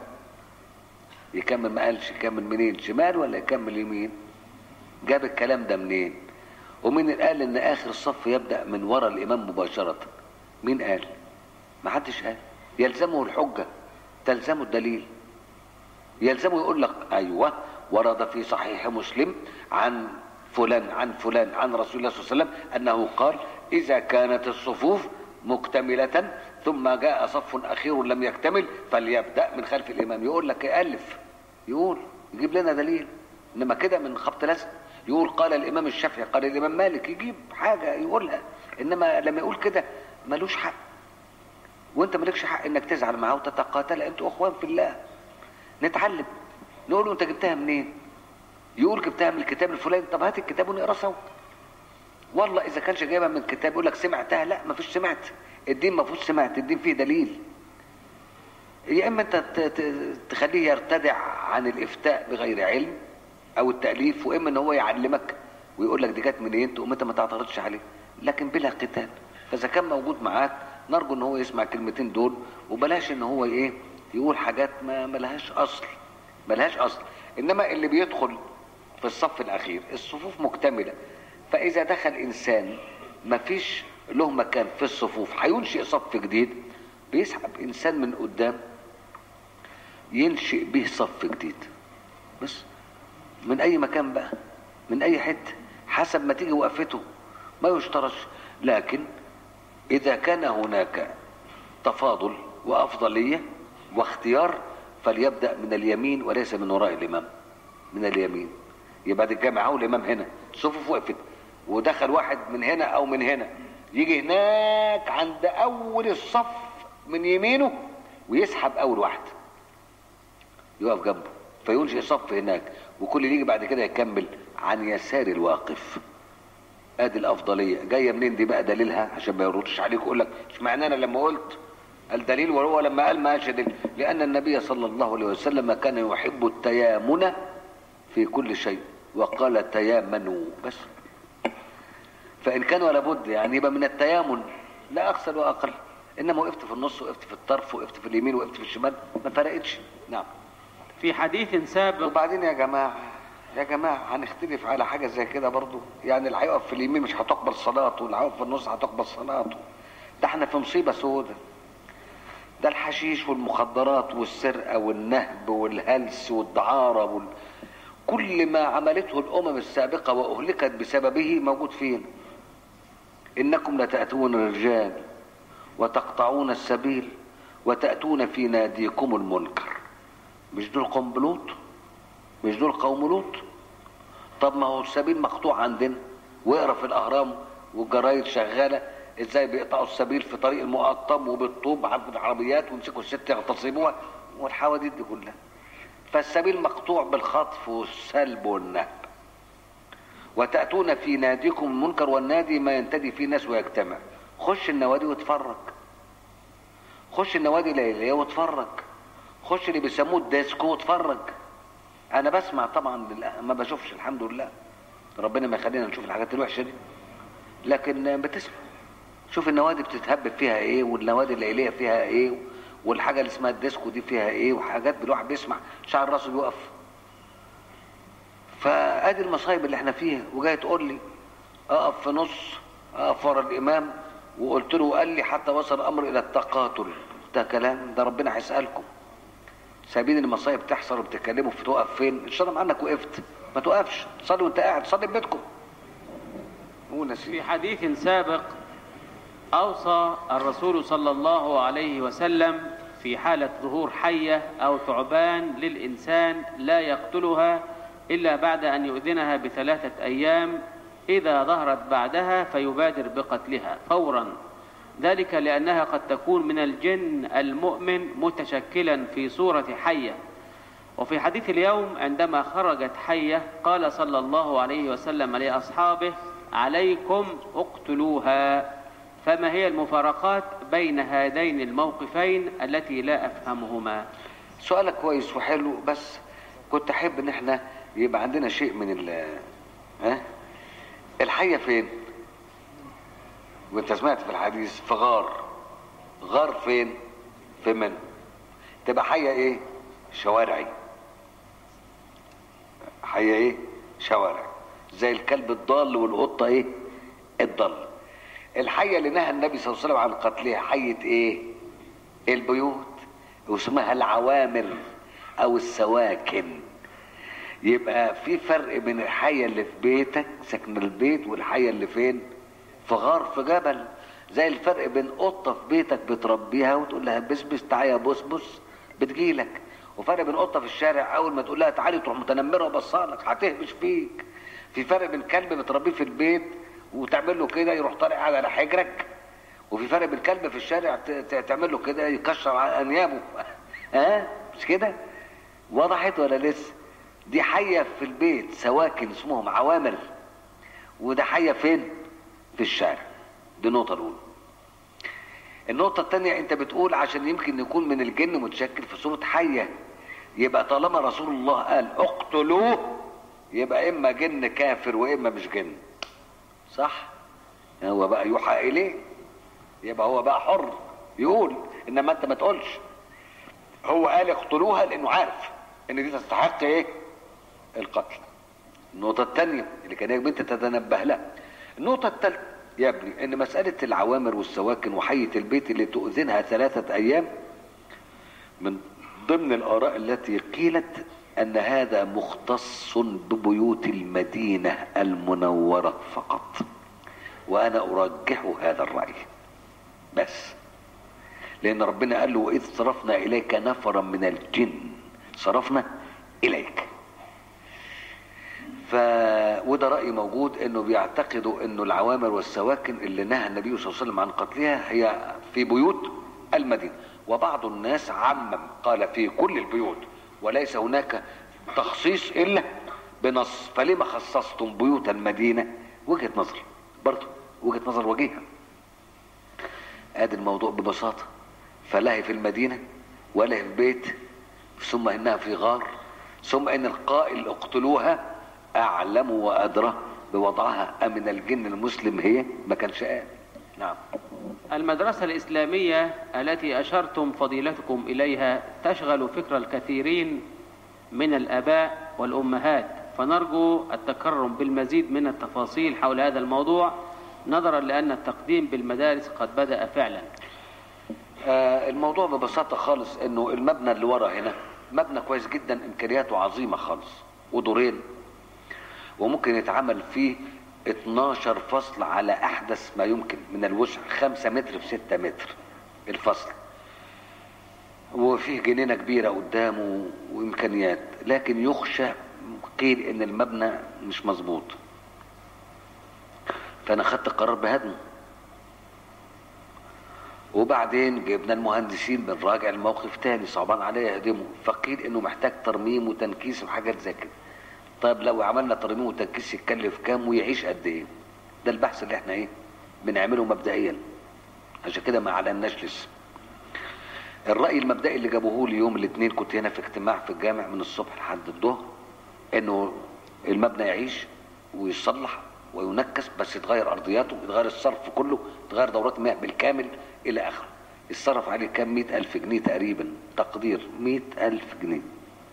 يكمل ما قالش يكمل منين شمال ولا يكمل يمين جاب الكلام ده منين ومين اللي قال ان اخر الصف يبدا من ورا الامام مباشره مين قال ما حدش قال يلزمه الحجه تلزمه الدليل يلزمه يقول لك ايوه ورد في صحيح مسلم عن فلان عن فلان عن رسول الله صلى الله عليه وسلم انه قال اذا كانت الصفوف مكتملة ثم جاء صف اخير لم يكتمل فليبدا من خلف الامام يقول لك الف يقول يجيب لنا دليل انما كده من خبط لزق يقول قال الامام الشافعي قال الامام مالك يجيب حاجه يقولها انما لما يقول كده ملوش حق وانت مالكش حق انك تزعل معاه وتتقاتل انتوا اخوان في الله نتعلم نقول له انت جبتها منين يقول جبتها من الكتاب الفلاني طب هات الكتاب ونقرا سوا والله اذا كانش جايبها من كتاب يقول لك سمعتها لا ما فيش سمعت الدين ما فيهوش سمعت الدين فيه دليل يا اما انت ت- ت- تخليه يرتدع عن الافتاء بغير علم او التاليف واما ان هو يعلمك ويقول لك دي جت منين تقوم انت ما تعترضش عليه لكن بلا قتال فاذا كان موجود معاك نرجو ان هو يسمع الكلمتين دول وبلاش ان هو ايه يقول حاجات ما ملهاش اصل ملهاش اصل انما اللي بيدخل في الصف الاخير الصفوف مكتمله فاذا دخل انسان ما فيش له مكان في الصفوف هينشئ صف جديد بيسحب انسان من قدام ينشئ به صف جديد بس من اي مكان بقى من اي حته حسب ما تيجي وقفته ما يشترطش لكن اذا كان هناك تفاضل وافضليه واختيار فليبدا من اليمين وليس من وراء الامام من اليمين يبقى دي الجامعه والامام هنا الصفوف وقفت ودخل واحد من هنا او من هنا يجي هناك عند اول الصف من يمينه ويسحب اول واحد يقف جنبه فينشئ صف هناك وكل اللي يجي بعد كده يكمل عن يسار الواقف ادي الافضليه جايه منين دي بقى دليلها عشان ما يردش عليك يقول لك اشمعنى انا لما قلت الدليل وهو لما قال ما دليل لان النبي صلى الله عليه وسلم كان يحب التيامن في كل شيء وقال تيامنوا بس فان كان ولا بد يعني يبقى من التيامن لا اكثر واقل انما وقفت في النص وقفت في الطرف وقفت في اليمين وقفت في الشمال ما فرقتش نعم في حديث سابق وبعدين يا جماعه يا جماعه هنختلف على حاجه زي كده برضو يعني اللي هيقف في اليمين مش هتقبل صلاته واللي هيقف في النص هتقبل صلاته ده احنا في مصيبه سودة ده الحشيش والمخدرات والسرقه والنهب والهلس والدعاره وال... كل ما عملته الامم السابقه واهلكت بسببه موجود فين انكم لتاتون الرجال وتقطعون السبيل وتاتون في ناديكم المنكر مش دول قوم لوط مش دول قوم لوط طب ما هو السبيل مقطوع عندنا واقرا في الاهرام والجرايد شغاله ازاي بيقطعوا السبيل في طريق المقطم وبالطوب عند العربيات ويمسكوا الست يغتصبوها والحوادث دي كلها فالسبيل مقطوع بالخطف والسلب والنهب وتأتون في ناديكم المنكر والنادي ما ينتدي فيه ناس ويجتمع خش النوادي واتفرج خش النوادي الليلية واتفرج خش اللي بيسموه الديسكو واتفرج انا بسمع طبعا لله ما بشوفش الحمد لله ربنا ما يخلينا نشوف الحاجات الوحشه دي لكن بتسمع شوف النوادي بتتهبب فيها ايه والنوادي الليليه فيها ايه والحاجه اللي اسمها الديسكو دي فيها ايه وحاجات الواحد بيسمع شعر راسه بيقف فادي المصايب اللي احنا فيها وجاي تقول لي اقف في نص اقف ورا الامام وقلت له قال لي حتى وصل الامر الى التقاتل ده كلام ده ربنا هيسالكم سابين المصايب تحصل وبتتكلموا في توقف فين ان شاء الله عنك وقفت ما توقفش صلي وانت قاعد صلي في بيتكم قول يا في سيدي حديث سابق أوصى الرسول صلى الله عليه وسلم في حالة ظهور حية أو ثعبان للإنسان لا يقتلها إلا بعد أن يؤذنها بثلاثة أيام إذا ظهرت بعدها فيبادر بقتلها فورا ذلك لأنها قد تكون من الجن المؤمن متشكلا في صورة حية وفي حديث اليوم عندما خرجت حية قال صلى الله عليه وسلم لأصحابه عليكم اقتلوها فما هي المفارقات بين هذين الموقفين التي لا أفهمهما سؤالك كويس وحلو بس كنت احب ان احنا يبقى عندنا شيء من ال ها الحيه فين وانت سمعت في الحديث في غار غار فين في من تبقى حيه ايه شوارعي حيه ايه شوارع زي الكلب الضال والقطه ايه الضال الحيه اللي نهى النبي صلى الله عليه وسلم عن قتلها حيه ايه البيوت واسمها العوامر او السواكن يبقى في فرق بين الحيه اللي في بيتك سكن البيت والحيه اللي فين في غار في جبل زي الفرق بين قطه في بيتك بتربيها وتقول لها بسبس تعالى يا بسبس بتجيلك وفرق بين قطه في الشارع اول ما تقول لها تعالي تروح متنمره وبصالك هتهبش فيك في فرق بين كلب بتربيه في البيت وتعمل له كده يروح طالع على حجرك وفي فرق بين كلب في الشارع ت- ت- تعمل له كده يكشر على انيابه ها مش كده وضحت ولا لسه دي حيه في البيت سواكن اسمهم عوامر وده حيه فين في الشارع دي النقطه الاولى النقطة الثانية أنت بتقول عشان يمكن يكون من الجن متشكل في صورة حية يبقى طالما رسول الله قال اقتلوه يبقى إما جن كافر وإما مش جن صح؟ هو بقى يوحى إليه يبقى هو بقى حر يقول إنما أنت ما تقولش هو قال اقتلوها لأنه عارف إن دي تستحق إيه؟ القتل النقطة الثانية اللي كان يجب أنت تتنبه لها النقطة الثالثة يا ابني ان مسألة العوامر والسواكن وحية البيت اللي تؤذنها ثلاثة ايام من ضمن الاراء التي قيلت ان هذا مختص ببيوت المدينة المنورة فقط وانا ارجح هذا الرأي بس لان ربنا قال له واذ صرفنا اليك نفرا من الجن صرفنا اليك ف وده رأي موجود انه بيعتقدوا انه العوامر والسواكن اللي نهى النبي صلى الله عليه وسلم عن قتلها هي في بيوت المدينة وبعض الناس عمم قال في كل البيوت وليس هناك تخصيص الا بنص فلما خصصتم بيوت المدينة وجهة نظر برضه وجهة نظر وجيهة ادي الموضوع ببساطة فلا هي في المدينة ولا هي في بيت ثم انها في غار ثم ان القائل اقتلوها اعلم وادرى بوضعها امن الجن المسلم هي ما كانش قال نعم المدرسة الإسلامية التي أشرتم فضيلتكم إليها تشغل فكر الكثيرين من الآباء والأمهات فنرجو التكرم بالمزيد من التفاصيل حول هذا الموضوع نظرا لأن التقديم بالمدارس قد بدأ فعلا آه الموضوع ببساطة خالص انه المبنى اللي ورا هنا مبنى كويس جدا امكانياته عظيمة خالص ودورين وممكن يتعمل فيه 12 فصل على احدث ما يمكن من الوسع 5 متر في 6 متر الفصل وفيه جنينه كبيره قدامه وامكانيات لكن يخشى قيل ان المبنى مش مظبوط فانا خدت قرار بهدمه وبعدين جبنا المهندسين بنراجع الموقف تاني صعبان عليا يهدمه فقيل انه محتاج ترميم وتنكيس وحاجات زي كده طيب لو عملنا ترميم وتنكيس يتكلف كام ويعيش قد ايه ده البحث اللي احنا ايه بنعمله مبدئيا عشان كده ما اعلناش لسه الرأي المبدئي اللي جابوه لي يوم الاثنين كنت هنا في اجتماع في الجامع من الصبح لحد الظهر انه المبنى يعيش ويصلح وينكس بس يتغير ارضياته يتغير الصرف كله يتغير دورات المياه بالكامل الى اخره اتصرف عليه كام مئة الف جنيه تقريبا تقدير مئة الف جنيه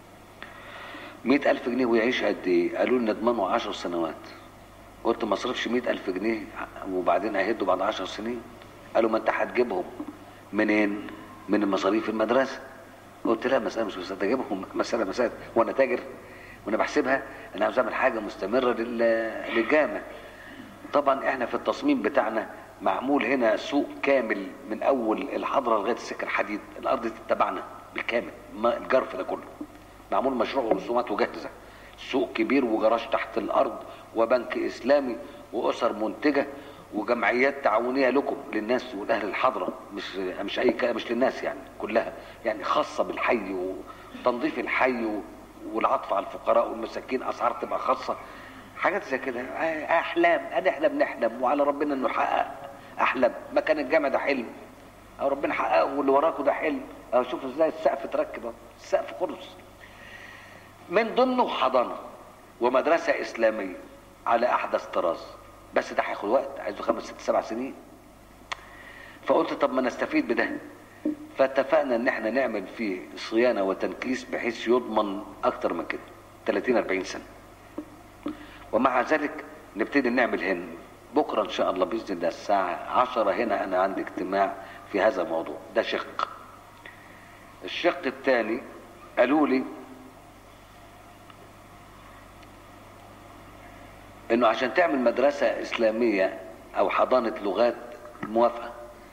مئة الف جنيه ويعيش قد ايه قالوا لي نضمنه عشر سنوات قلت ما اصرفش مئة الف جنيه وبعدين اهده بعد عشر سنين قالوا ما انت هتجيبهم منين من مصاريف المدرسه قلت لا مساله مش مساله اجيبهم مساله مساله وانا تاجر وانا بحسبها انا عاوز اعمل حاجه مستمره لل- للجامع طبعا احنا في التصميم بتاعنا معمول هنا سوق كامل من اول الحضره لغايه السكه الحديد الارض دي تبعنا بالكامل ما الجرف ده كله معمول مشروع ورسومات وجاهزه سوق كبير وجراج تحت الارض وبنك اسلامي واسر منتجه وجمعيات تعاونيه لكم للناس والاهل الحضره مش مش اي كلام مش للناس يعني كلها يعني خاصه بالحي وتنظيف الحي و- والعطف على الفقراء والمساكين اسعار تبقى خاصه حاجات زي كده احلام ادي احنا بنحلم وعلى ربنا انه يحقق احلام مكان الجامع ده حلم او ربنا حققه واللي وراكوا ده حلم او شوف ازاي السقف اتركب أهو. السقف خلص من ضمنه حضانه ومدرسه اسلاميه على احدث طراز بس ده هياخد وقت عايزه خمس ست سبع سنين فقلت طب ما نستفيد بده فاتفقنا ان احنا نعمل فيه صيانه وتنكيس بحيث يضمن اكتر من كده 30 40 سنه ومع ذلك نبتدي نعمل هنا بكره ان شاء الله باذن الله الساعه 10 هنا انا عندي اجتماع في هذا الموضوع ده شق الشق الثاني قالوا لي انه عشان تعمل مدرسه اسلاميه او حضانه لغات موافقه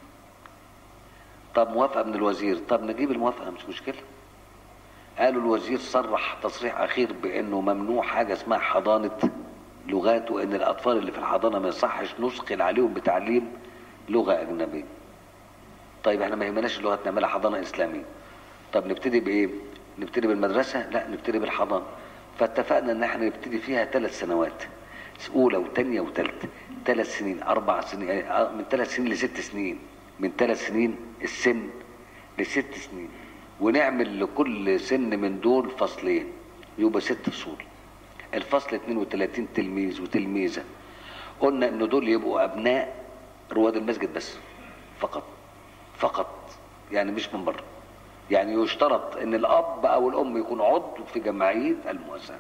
طب موافقه من الوزير طب نجيب الموافقه مش مشكله قالوا الوزير صرح تصريح اخير بانه ممنوع حاجه اسمها حضانه لغات وان الاطفال اللي في الحضانه ما يصحش نثقل عليهم بتعليم لغه اجنبيه طيب احنا ما يهمناش اللغات نعملها حضانه اسلاميه طب نبتدي بايه نبتدي بالمدرسه لا نبتدي بالحضانه فاتفقنا ان احنا نبتدي فيها ثلاث سنوات اولى وثانيه وثالثه ثلاث سنين اربع سنين آه، من ثلاث سنين لست سنين من ثلاث سنين السن لست سنين ونعمل لكل سن من دول فصلين يبقى ست فصول الفصل 32 تلميذ وتلميذه قلنا ان دول يبقوا ابناء رواد المسجد بس فقط فقط يعني مش من بره يعني يشترط ان الاب او الام يكون عضو في جمعيه المؤسسه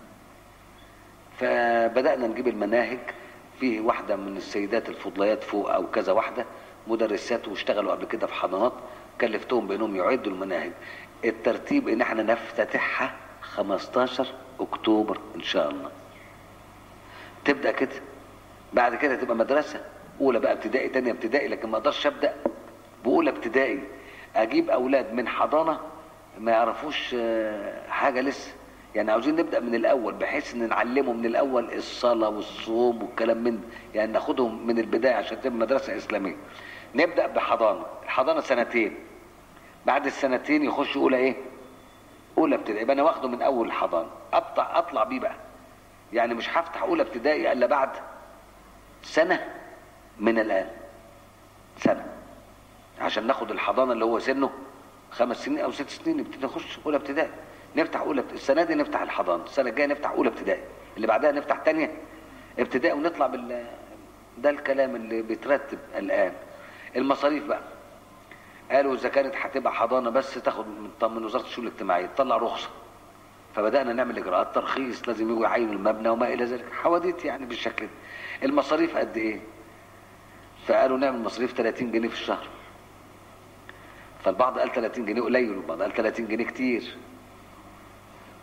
فبدانا نجيب المناهج فيه واحده من السيدات الفضليات فوق او كذا واحده مدرسات واشتغلوا قبل كده في حضانات كلفتهم بانهم يعدوا المناهج الترتيب ان احنا نفتتحها 15 اكتوبر ان شاء الله تبدا كده بعد كده تبقى مدرسه اولى بقى ابتدائي تانية ابتدائي لكن ما اقدرش ابدا باولى ابتدائي اجيب اولاد من حضانه ما يعرفوش آه، حاجه لسه يعني عاوزين نبدا من الاول بحيث ان نعلمهم من الاول الصلاه والصوم والكلام من ده. يعني ناخدهم من البدايه عشان تبقى مدرسه اسلاميه نبدا بحضانه الحضانه سنتين بعد السنتين يخش اولى ايه اولى ابتدائي يبقى انا واخده من اول الحضانه اطلع اطلع بيه بقى يعني مش هفتح اولى ابتدائي الا بعد سنه من الان سنه عشان ناخد الحضانه اللي هو سنه خمس سنين او ست سنين نبتدي نخش اولى ابتدائي نفتح اولى ابتدائي. السنه دي نفتح الحضانه السنه الجايه نفتح اولى ابتدائي اللي بعدها نفتح تانية ابتدائي ونطلع بال ده الكلام اللي بيترتب الان المصاريف بقى قالوا اذا كانت هتبقى حضانه بس تاخد من طب من وزاره الشؤون الاجتماعيه تطلع رخصه فبدانا نعمل اجراءات ترخيص لازم يجوا يعينوا المبنى وما الى ذلك حواديت يعني بالشكل ده المصاريف قد ايه فقالوا نعمل مصاريف 30 جنيه في الشهر فالبعض قال 30 جنيه قليل والبعض قال 30 جنيه كتير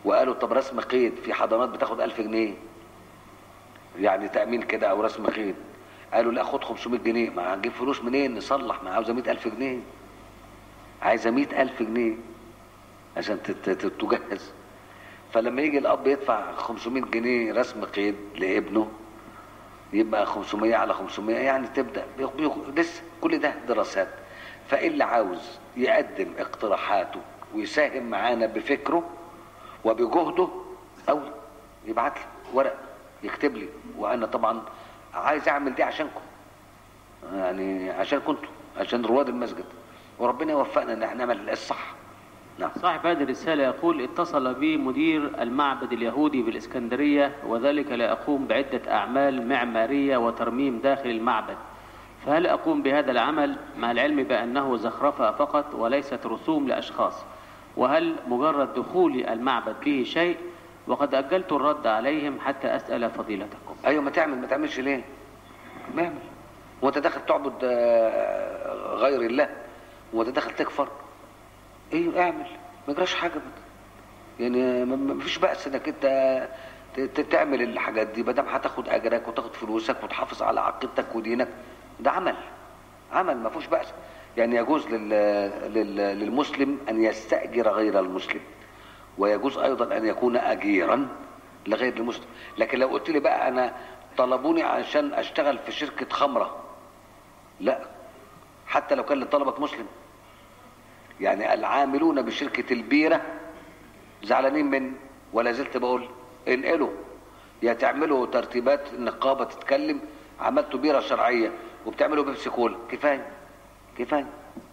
وقالوا طب رسم قيد في حضانات بتاخد ألف جنيه يعني تأمين كده أو رسم قيد قالوا لا خد 500 جنيه ما هنجيب فلوس منين نصلح ما عاوزة 100000 جنيه عايزة 100000 جنيه عشان تت- تت- تجهز فلما يجي الأب يدفع 500 جنيه رسم قيد لابنه يبقى 500 على 500 يعني تبدأ بيخ- بيخ- لسه كل ده دراسات فاللي عاوز يقدم اقتراحاته ويساهم معانا بفكره وبجهده او يبعت لي ورق يكتب لي وانا طبعا عايز اعمل دي عشانكم يعني عشان كنتوا عشان رواد المسجد وربنا يوفقنا ان احنا نعمل الصح نعم صاحب هذه الرسالة يقول اتصل بي مدير المعبد اليهودي بالإسكندرية وذلك لأقوم بعدة أعمال معمارية وترميم داخل المعبد فهل أقوم بهذا العمل مع العلم بأنه زخرفة فقط وليست رسوم لأشخاص وهل مجرد دخول المعبد به شيء وقد أجلت الرد عليهم حتى أسأل فضيلتكم ايوه ما تعمل ما تعملش ليه ما اعمل وانت داخل تعبد آه، غير الله وانت داخل تكفر ايوه اعمل ما يجراش حاجه بقى. يعني ما- ما فيش بأس انك انت ت- ت- تعمل الحاجات دي ما دام هتاخد اجرك وتاخد فلوسك وتحافظ على عقيدتك ودينك ده عمل عمل ما فيهوش بأس يعني يجوز لل... لل... للمسلم ان يستأجر غير المسلم ويجوز ايضا ان يكون اجيرا لغير المسلم لكن لو قلت لي بقى انا طلبوني عشان اشتغل في شركة خمرة لا حتى لو كان لطلبك مسلم يعني العاملون بشركة البيرة زعلانين من ولا زلت بقول انقلوا يا تعملوا ترتيبات النقابة تتكلم عملتوا بيرة شرعية وبتعملوا بيبسي كولا كفاية كفاية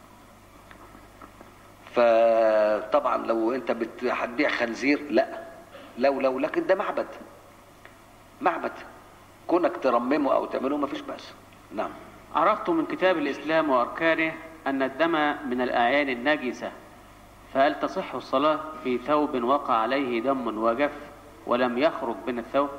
فطبعا لو انت بت- هتبيع خنزير لا لو لو لكن ده معبد معبد كونك ترممه او تعمله ما فيش بأس نعم عرفت من كتاب الإسلام وأركانه أن الدم من الأعيان النجسة فهل تصح الصلاة في ثوب وقع عليه دم وجف ولم يخرج من الثوب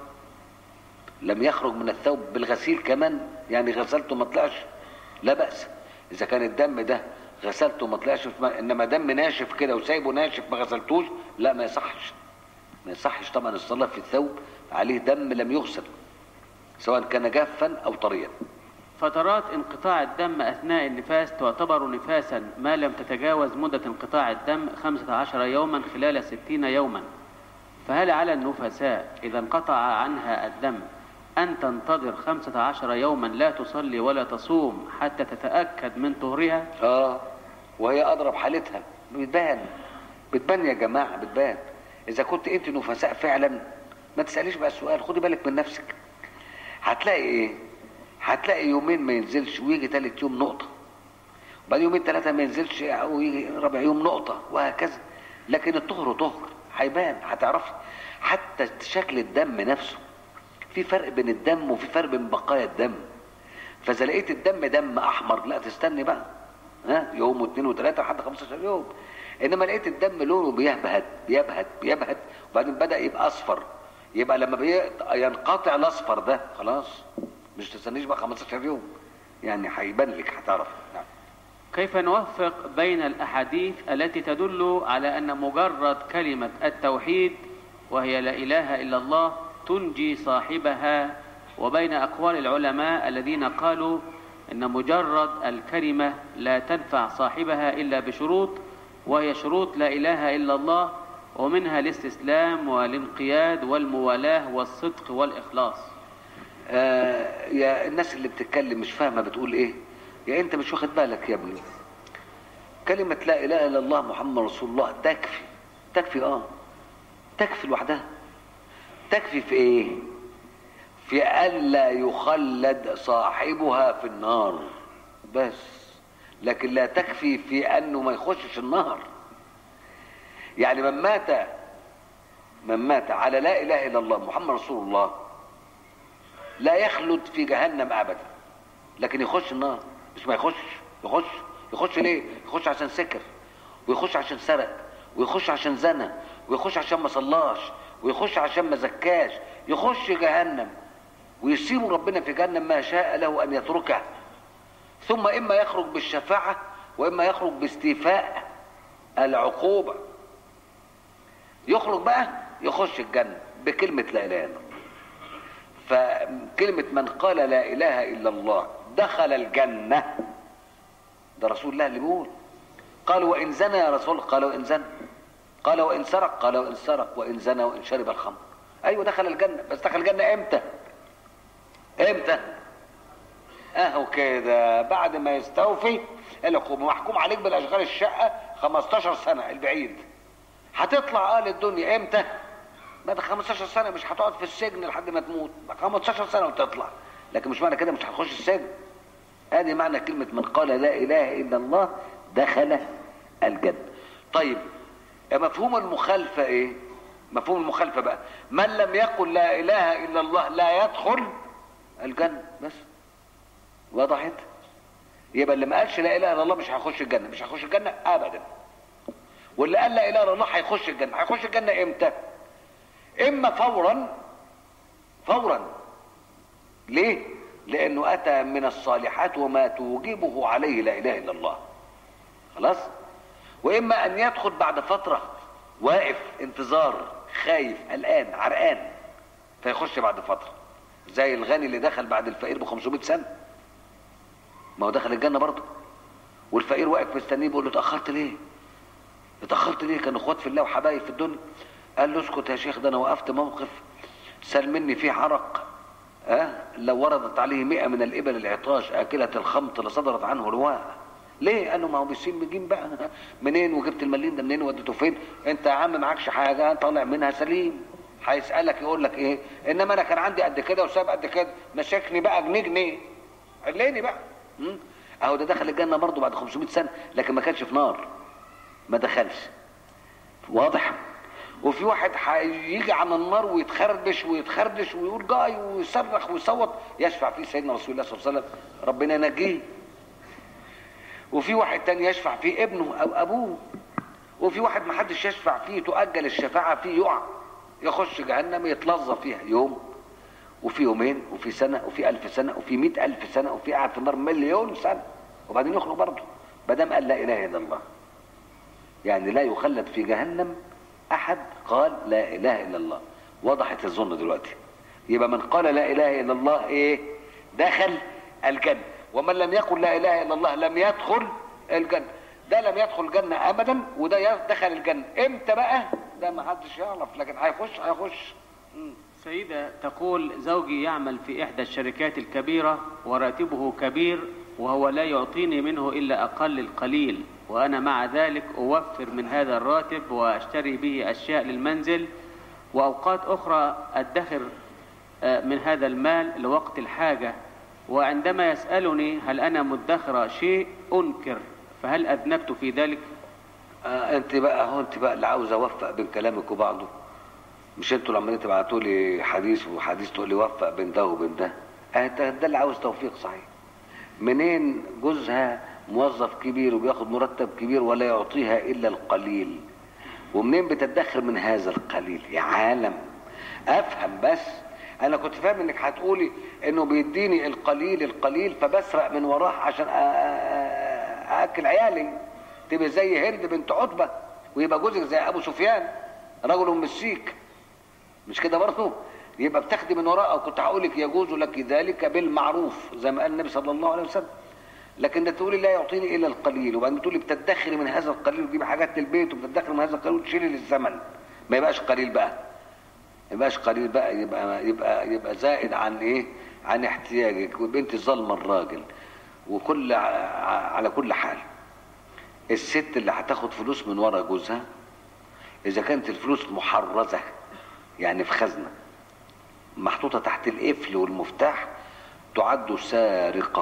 لم يخرج من الثوب بالغسيل كمان يعني غسلته ما طلعش لا بأس إذا كان الدم ده غسلته ما طلعش في ماء إنما دم ناشف كده وسايبه ناشف ما غسلتوش لا ما يصحش ما يصحش طبعا الصلاة في الثوب عليه دم لم يغسل سواء كان جافا أو طريا فترات انقطاع الدم أثناء النفاس تعتبر نفاسا ما لم تتجاوز مدة انقطاع الدم 15 يوما خلال 60 يوما فهل على النفساء إذا انقطع عنها الدم أن تنتظر 15 يوما لا تصلي ولا تصوم حتى تتأكد من طهرها اه وهي اضرب حالتها بتبان بتبان يا جماعه بتبان اذا كنت انت نفساء فعلا ما تساليش بقى السؤال خدي بالك من نفسك هتلاقي ايه هتلاقي يومين ما ينزلش ويجي تالت يوم نقطه بعد يومين ثلاثه ما ينزلش او يجي رابع يوم نقطه وهكذا لكن الطهر طهر هيبان هتعرفي حتى شكل الدم نفسه في فرق بين الدم وفي فرق بين بقايا الدم فاذا لقيت الدم دم احمر لا تستني بقى ها يوم واثنين وثلاثه لحد 15 يوم انما لقيت الدم لونه بيهبهد بيبهد بيبهد وبعدين بدا يبقى اصفر يبقى لما بي... ينقطع الاصفر ده خلاص مش تستنيش بقى 15 يوم يعني هيبان لك هتعرف نعم كيف نوفق بين الأحاديث التي تدل على أن مجرد كلمة التوحيد وهي لا إله إلا الله تنجي صاحبها وبين أقوال العلماء الذين قالوا أن مجرد الكلمة لا تنفع صاحبها إلا بشروط وهي شروط لا إله إلا الله ومنها الاستسلام والانقياد والموالاة والصدق والإخلاص آه يا الناس اللي بتتكلم مش فاهمه بتقول ايه يا انت مش واخد بالك يا ابني كلمة لا إله إلا الله محمد رسول الله تكفي تكفي اه تكفي لوحدها تكفي في ايه في ألا يخلد صاحبها في النار بس لكن لا تكفي في أنه ما يخشش النار يعني من مات من مات على لا إله إلا الله محمد رسول الله لا يخلد في جهنم أبدا لكن يخش النار مش ما يخش يخش يخش ليه يخش عشان سكر ويخش عشان سرق ويخش عشان زنى ويخش عشان ما صلاش ويخش عشان ما زكاش يخش جهنم ويسيب ربنا في جهنم ما شاء له ان يتركه ثم اما يخرج بالشفاعه واما يخرج باستيفاء العقوبه يخرج بقى يخش الجنة بكلمة لا إله إلا الله فكلمة من قال لا إله إلا الله دخل الجنة ده رسول الله اللي بيقول قال وإن زنى يا رسول الله قال وإن زنى قال وإن سرق قال وإن سرق وإن زنى وإن شرب الخمر أيوة دخل الجنة بس دخل الجنة إمتى إمتى اهو كده بعد ما يستوفي العقوبة محكوم عليك بالاشغال الشقة 15 سنة البعيد هتطلع اه للدنيا امتى بعد 15 سنة مش هتقعد في السجن لحد ما تموت 15 سنة وتطلع لكن مش معنى كده مش هتخش السجن ادي معنى كلمة من قال لا اله الا الله دخل الجنة طيب مفهوم المخالفة ايه مفهوم المخالفة بقى من لم يقل لا اله الا الله لا يدخل الجنة بس وضحت يبقى اللي ما قالش لا اله الا الله مش هيخش الجنه مش هيخش الجنه ابدا واللي قال لا اله الا الله هيخش الجنه هيخش الجنه امتى اما فورا فورا ليه لانه اتى من الصالحات وما توجبه عليه لا اله الا الله خلاص واما ان يدخل بعد فتره واقف انتظار خايف قلقان عرقان فيخش بعد فتره زي الغني اللي دخل بعد الفقير ب 500 سنه ما هو دخل الجنه برضه والفقير واقف مستنيه بيقول له اتاخرت ليه اتاخرت ليه كانوا اخوات في الله وحبايب في الدنيا قال له اسكت يا شيخ ده انا وقفت موقف سال مني فيه عرق أه؟ لو وردت عليه مئة من الإبل العطاش آكلة الخمط لصدرت عنه رواء ليه؟ قال له ما هو بالسين بيجيم بقى منين وجبت المليم ده منين وديته فين؟ أنت يا عم معكش حاجة طالع منها سليم هيسألك يقول لك إيه؟ إنما أنا كان عندي قد كده وساب قد كده مسكني بقى جنيه جنيه عليني بقى م? أهو ده دخل الجنة برضه بعد 500 سنة لكن ما كانش في نار ما دخلش واضح؟ وفي واحد هيجي عن النار ويتخربش ويتخردش ويقول جاي ويصرخ ويصوت يشفع فيه سيدنا رسول الله صلى الله عليه وسلم ربنا ينجيه وفي واحد تاني يشفع فيه ابنه او ابوه وفي واحد ما حدش يشفع فيه تؤجل الشفاعة فيه يقع يخش جهنم يتلظى فيها يوم وفي يومين وفي سنة وفي ألف سنة وفي مئة ألف سنة وفي قاعد في النار مليون سنة وبعدين يخرج برضه ما دام قال لا إله إلا الله يعني لا يخلد في جهنم احد قال لا اله الا الله وضحت الظن دلوقتي يبقى من قال لا اله الا الله ايه دخل الجنه ومن لم يقل لا اله الا الله لم يدخل الجنه ده لم يدخل الجنه ابدا وده دخل الجنه امتى بقى ده ما حدش يعرف لكن هيخش هيخش سيدة تقول زوجي يعمل في إحدى الشركات الكبيرة وراتبه كبير وهو لا يعطيني منه إلا أقل القليل وأنا مع ذلك أوفر من هذا الراتب وأشتري به أشياء للمنزل وأوقات أخرى أدخر من هذا المال لوقت الحاجة وعندما يسألني هل أنا مدخرة شيء أنكر فهل أذنبت في ذلك؟ آه انت بقى هو انت بقى اللي عاوز اوفق بين كلامك وبعضه مش انتوا اللي عمالين تبعتوا لي حديث وحديث تقول لي وفق بين ده وبين ده آه ده اللي عاوز توفيق صحيح منين جوزها موظف كبير وبياخد مرتب كبير ولا يعطيها الا القليل ومنين بتدخر من هذا القليل يا عالم افهم بس انا كنت فاهم انك هتقولي انه بيديني القليل القليل فبسرق من وراه عشان اكل عيالي تبقى زي هند بنت عتبه ويبقى جوزك زي ابو سفيان رجل مسيك مش كده برضه يبقى بتاخدي من وراه او كنت هقول لك يجوز لك ذلك بالمعروف زي ما قال النبي صلى الله عليه وسلم لكن ده تقولي لا يعطيني الا القليل وبعدين تقولي بتدخري من هذا القليل وتجيبي حاجات للبيت وبتدخري من هذا القليل وتشيلي للزمن ما يبقاش قليل بقى ما يبقاش قليل بقى يبقى يبقى يبقى زائد عن ايه عن احتياجك وبنت ظالمه الراجل وكل على كل حال الست اللي هتاخد فلوس من ورا جوزها اذا كانت الفلوس محرزه يعني في خزنه محطوطه تحت القفل والمفتاح تعد سارقه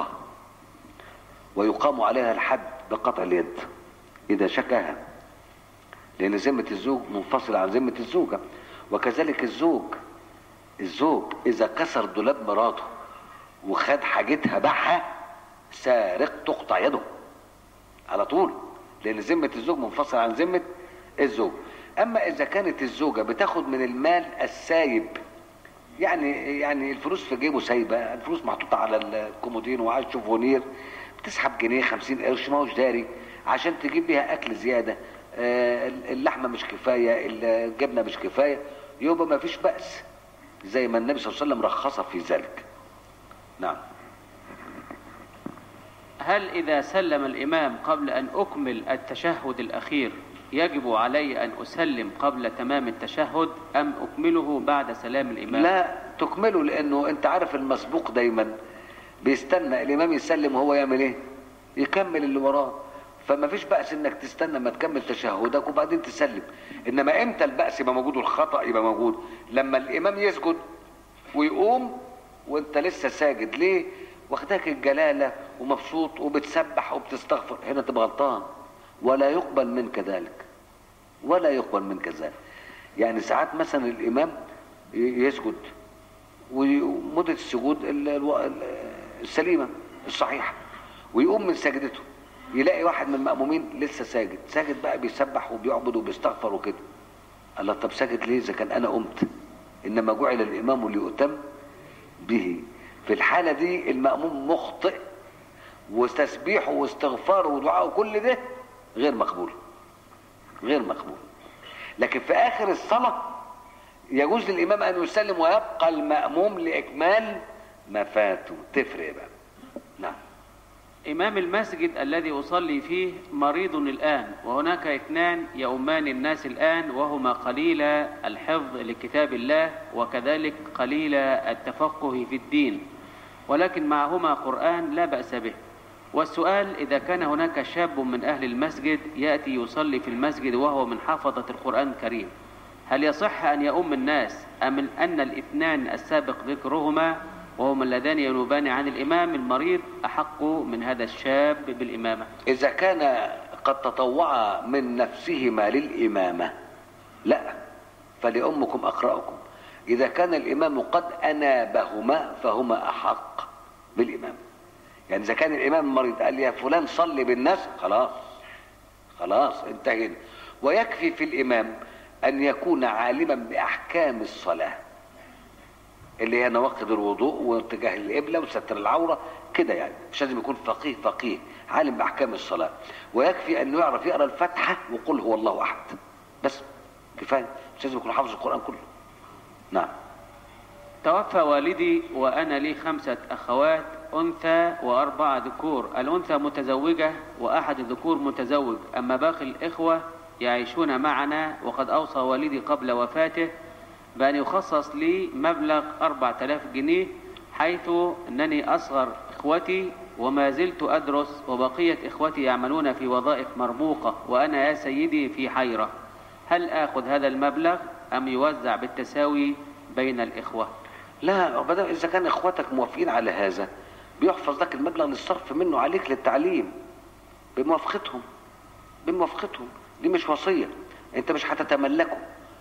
ويقام عليها الحد بقطع اليد إذا شكاها لأن ذمة الزوج منفصلة عن ذمة الزوجة وكذلك الزوج الزوج إذا كسر دولاب مراته وخد حاجتها باعها سارق تقطع يده على طول لأن ذمة الزوج منفصلة عن ذمة الزوج أما إذا كانت الزوجة بتاخد من المال السايب يعني يعني الفلوس في جيبه سايبة الفلوس محطوطة على الكومودين وعايز شوفونير بتسحب جنيه خمسين قرش ما هوش داري عشان تجيب بيها اكل زياده آه، اللحمه مش كفايه الجبنه مش كفايه يبقى ما فيش باس زي ما النبي صلى الله عليه وسلم رخص في ذلك نعم هل إذا سلم الإمام قبل أن أكمل التشهد الأخير يجب علي أن أسلم قبل تمام التشهد أم أكمله بعد سلام الإمام لا تكمله لانه انت عارف المسبوق دايما بيستنى الامام يسلم وهو يعمل ايه يكمل اللي وراه فما فيش بأس انك تستنى ما تكمل تشهدك وبعدين تسلم انما امتى البأس يبقى موجود والخطأ يبقى موجود لما الامام يسجد ويقوم وانت لسه ساجد ليه واخداك الجلالة ومبسوط وبتسبح وبتستغفر هنا تبقى غلطان ولا يقبل منك ذلك ولا يقبل منك ذلك يعني ساعات مثلا الامام ي- يسجد ومدة السجود ال- الو- ال- السليمة الصحيحة ويقوم من سجدته يلاقي واحد من المأمومين لسه ساجد ساجد بقى بيسبح وبيعبد وبيستغفر وكده الله طب ساجد ليه اذا كان انا قمت انما جعل الامام ليؤتم به في الحالة دي المأموم مخطئ وتسبيحه واستغفاره ودعائه كل ده غير مقبول غير مقبول لكن في اخر الصلاة يجوز للامام ان يسلم ويبقى المأموم لاكمال ما فاته تفرق بقى نعم إمام المسجد الذي أصلي فيه مريض الآن وهناك اثنان يؤمان الناس الآن وهما قليل الحفظ لكتاب الله وكذلك قليل التفقه في الدين ولكن معهما قرآن لا بأس به والسؤال إذا كان هناك شاب من أهل المسجد يأتي يصلي في المسجد وهو من حافظة القرآن الكريم هل يصح أن يؤم الناس أم أن الاثنان السابق ذكرهما وهما اللذان ينوبان عن الإمام المريض أحق من هذا الشاب بالإمامة إذا كان قد تطوع من نفسهما للإمامة لا فلأمكم أقرأكم إذا كان الإمام قد أنابهما فهما أحق بالإمام يعني إذا كان الإمام المريض قال يا فلان صلي بالناس خلاص خلاص انتهينا ويكفي في الإمام أن يكون عالما بأحكام الصلاة اللي هي نواقض الوضوء واتجاه القبلة وستر العورة كده يعني مش لازم يكون فقيه فقيه عالم بأحكام الصلاة ويكفي أنه يعرف يقرأ الفاتحة وقل هو الله أحد بس كفاية مش لازم يكون حافظ القرآن كله نعم توفى والدي وأنا لي خمسة أخوات أنثى وأربعة ذكور الأنثى متزوجة وأحد الذكور متزوج أما باقي الإخوة يعيشون معنا وقد أوصى والدي قبل وفاته بأن يخصص لي مبلغ أربعة آلاف جنيه حيث أنني أصغر إخوتي وما زلت أدرس وبقية إخوتي يعملون في وظائف مرموقة وأنا يا سيدي في حيرة هل آخذ هذا المبلغ أم يوزع بالتساوي بين الإخوة لا بدل إذا كان إخواتك موافقين على هذا بيحفظ لك المبلغ للصرف منه عليك للتعليم بموافقتهم بموافقتهم دي مش وصية انت مش هتتملكه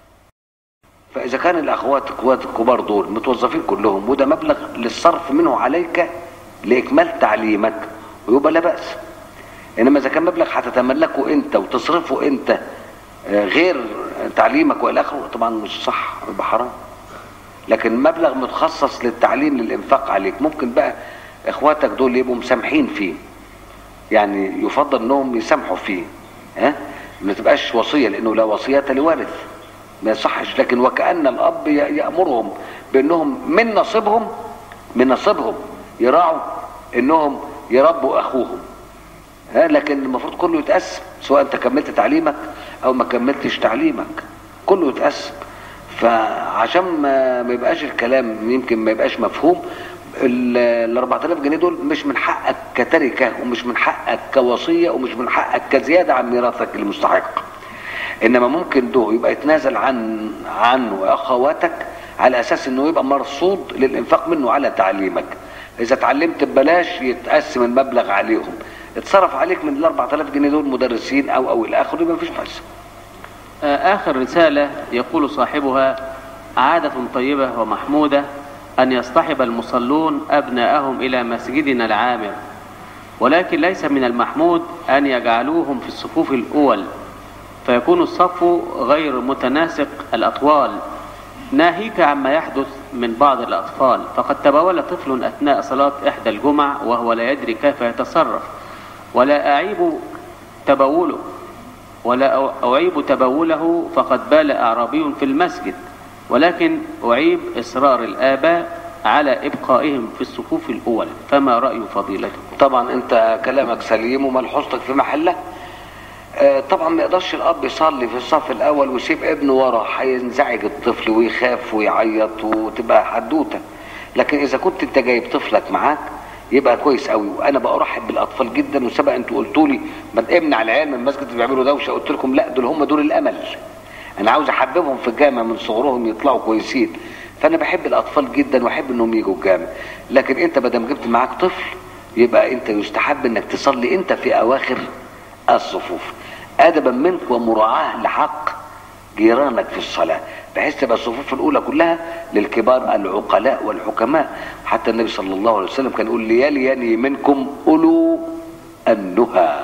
فإذا كان الأخوات اخوات الكبار دول متوظفين كلهم وده مبلغ للصرف منه عليك لإكمال تعليمك ويبقى لا بأس إنما إذا كان مبلغ هتتملكه أنت وتصرفه أنت آه، غير تعليمك وإلى آخره طبعا مش صح يبقى حرام لكن مبلغ متخصص للتعليم للإنفاق عليك ممكن بقى إخواتك دول يبقوا مسامحين فيه يعني يفضل انهم يسامحوا فيه ها ما تبقاش وصيه لانه لا وصيه لوارث ما يصحش لكن وكأن الأب ي- يأمرهم بأنهم من نصيبهم من نصيبهم يراعوا أنهم يربوا أخوهم ها لكن المفروض كله يتقسم سواء أنت كملت تعليمك أو ما كملتش تعليمك كله يتقسم فعشان ما ما يبقاش الكلام يمكن ما يبقاش مفهوم ال 4000 جنيه دول مش من حقك كتركه ومش من حقك كوصيه ومش من حقك كزياده عن ميراثك المستحق انما ممكن ده يبقى يتنازل عن عنه اخواتك على اساس انه يبقى مرصود للانفاق منه على تعليمك اذا اتعلمت ببلاش يتقسم المبلغ عليهم اتصرف عليك من ال 4000 جنيه دول مدرسين او او الى اخره يبقى مفيش بأس آه، آخر رسالة يقول صاحبها عادة طيبة ومحمودة أن يصطحب المصلون أبناءهم إلى مسجدنا العامر ولكن ليس من المحمود أن يجعلوهم في الصفوف الأول فيكون الصف غير متناسق الأطوال ناهيك عما يحدث من بعض الأطفال فقد تبول طفل أثناء صلاة إحدى الجمع وهو لا يدري كيف يتصرف ولا أعيب تبوله ولا أعيب تبوله فقد بال أعرابي في المسجد ولكن أعيب إصرار الآباء على إبقائهم في الصفوف الأول فما رأي فضيلتكم طبعا انت كلامك سليم وملحوظتك في محله آه، طبعا ما يقدرش الاب يصلي في الصف الاول ويسيب ابنه ورا هينزعج الطفل ويخاف ويعيط وتبقى حدوته لكن اذا كنت انت جايب طفلك معاك يبقى كويس قوي وانا بقى ارحب بالاطفال جدا وسبق انتوا قلتوا لي ما امنع العيال من المسجد اللي بيعملوا دوشه قلت لكم لا دول هم دول الامل انا عاوز احببهم في الجامع من صغرهم يطلعوا كويسين فانا بحب الاطفال جدا واحب انهم يجوا الجامع لكن انت ما دام جبت معاك طفل يبقى انت يستحب انك تصلي انت في اواخر الصفوف ادبا منك ومراعاه لحق جيرانك في الصلاه بحيث تبقى الصفوف الاولى كلها للكبار العقلاء والحكماء حتى النبي صلى الله عليه وسلم كان يقول ليليني منكم اولو النهى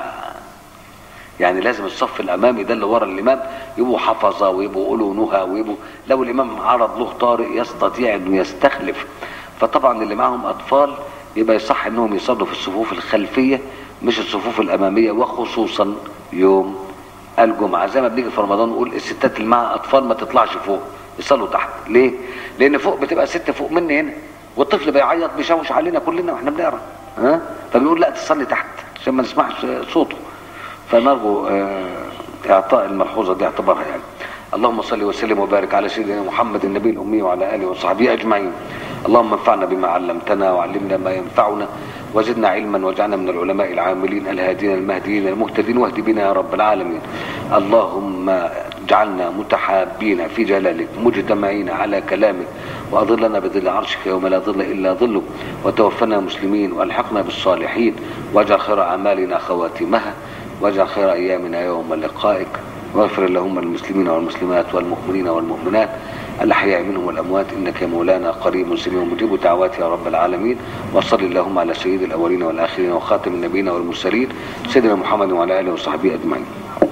يعني لازم الصف الامامي ده اللي ورا الامام يبقوا حفظه ويبقوا اولو نهى ويبقوا لو الامام عرض له طارئ يستطيع انه يستخلف فطبعا اللي معهم اطفال يبقى يصح انهم يصلوا في الصفوف الخلفيه مش الصفوف الاماميه وخصوصا يوم الجمعه زي ما بنيجي في رمضان نقول الستات اللي معاها اطفال ما تطلعش فوق يصلوا تحت ليه؟ لان فوق بتبقى ست فوق مني هنا والطفل بيعيط بيشوش علينا كلنا واحنا بنقرا ها فبيقول لا تصلي تحت عشان ما نسمعش صوته فنرجو آه، اعطاء الملحوظه دي اعتبارها يعني اللهم صل وسلم وبارك على سيدنا محمد النبي الامي وعلى اله وصحبه اجمعين اللهم انفعنا بما علمتنا وعلمنا ما ينفعنا وزدنا علما واجعلنا من العلماء العاملين الهادين المهديين المهتدين واهد بنا يا رب العالمين اللهم اجعلنا متحابين في جلالك مجتمعين على كلامك واظلنا بظل عرشك يوم لا ظل الا ظلك وتوفنا مسلمين والحقنا بالصالحين واجعل خير اعمالنا خواتمها واجعل خير ايامنا يوم لقائك واغفر اللهم للمسلمين والمسلمات والمؤمنين والمؤمنات الاحياء منهم والاموات انك يا مولانا قريب سميع مجيب دعوات يا رب العالمين وصل اللهم على سيد الاولين والاخرين وخاتم النبيين والمرسلين سيدنا محمد وعلى اله وصحبه اجمعين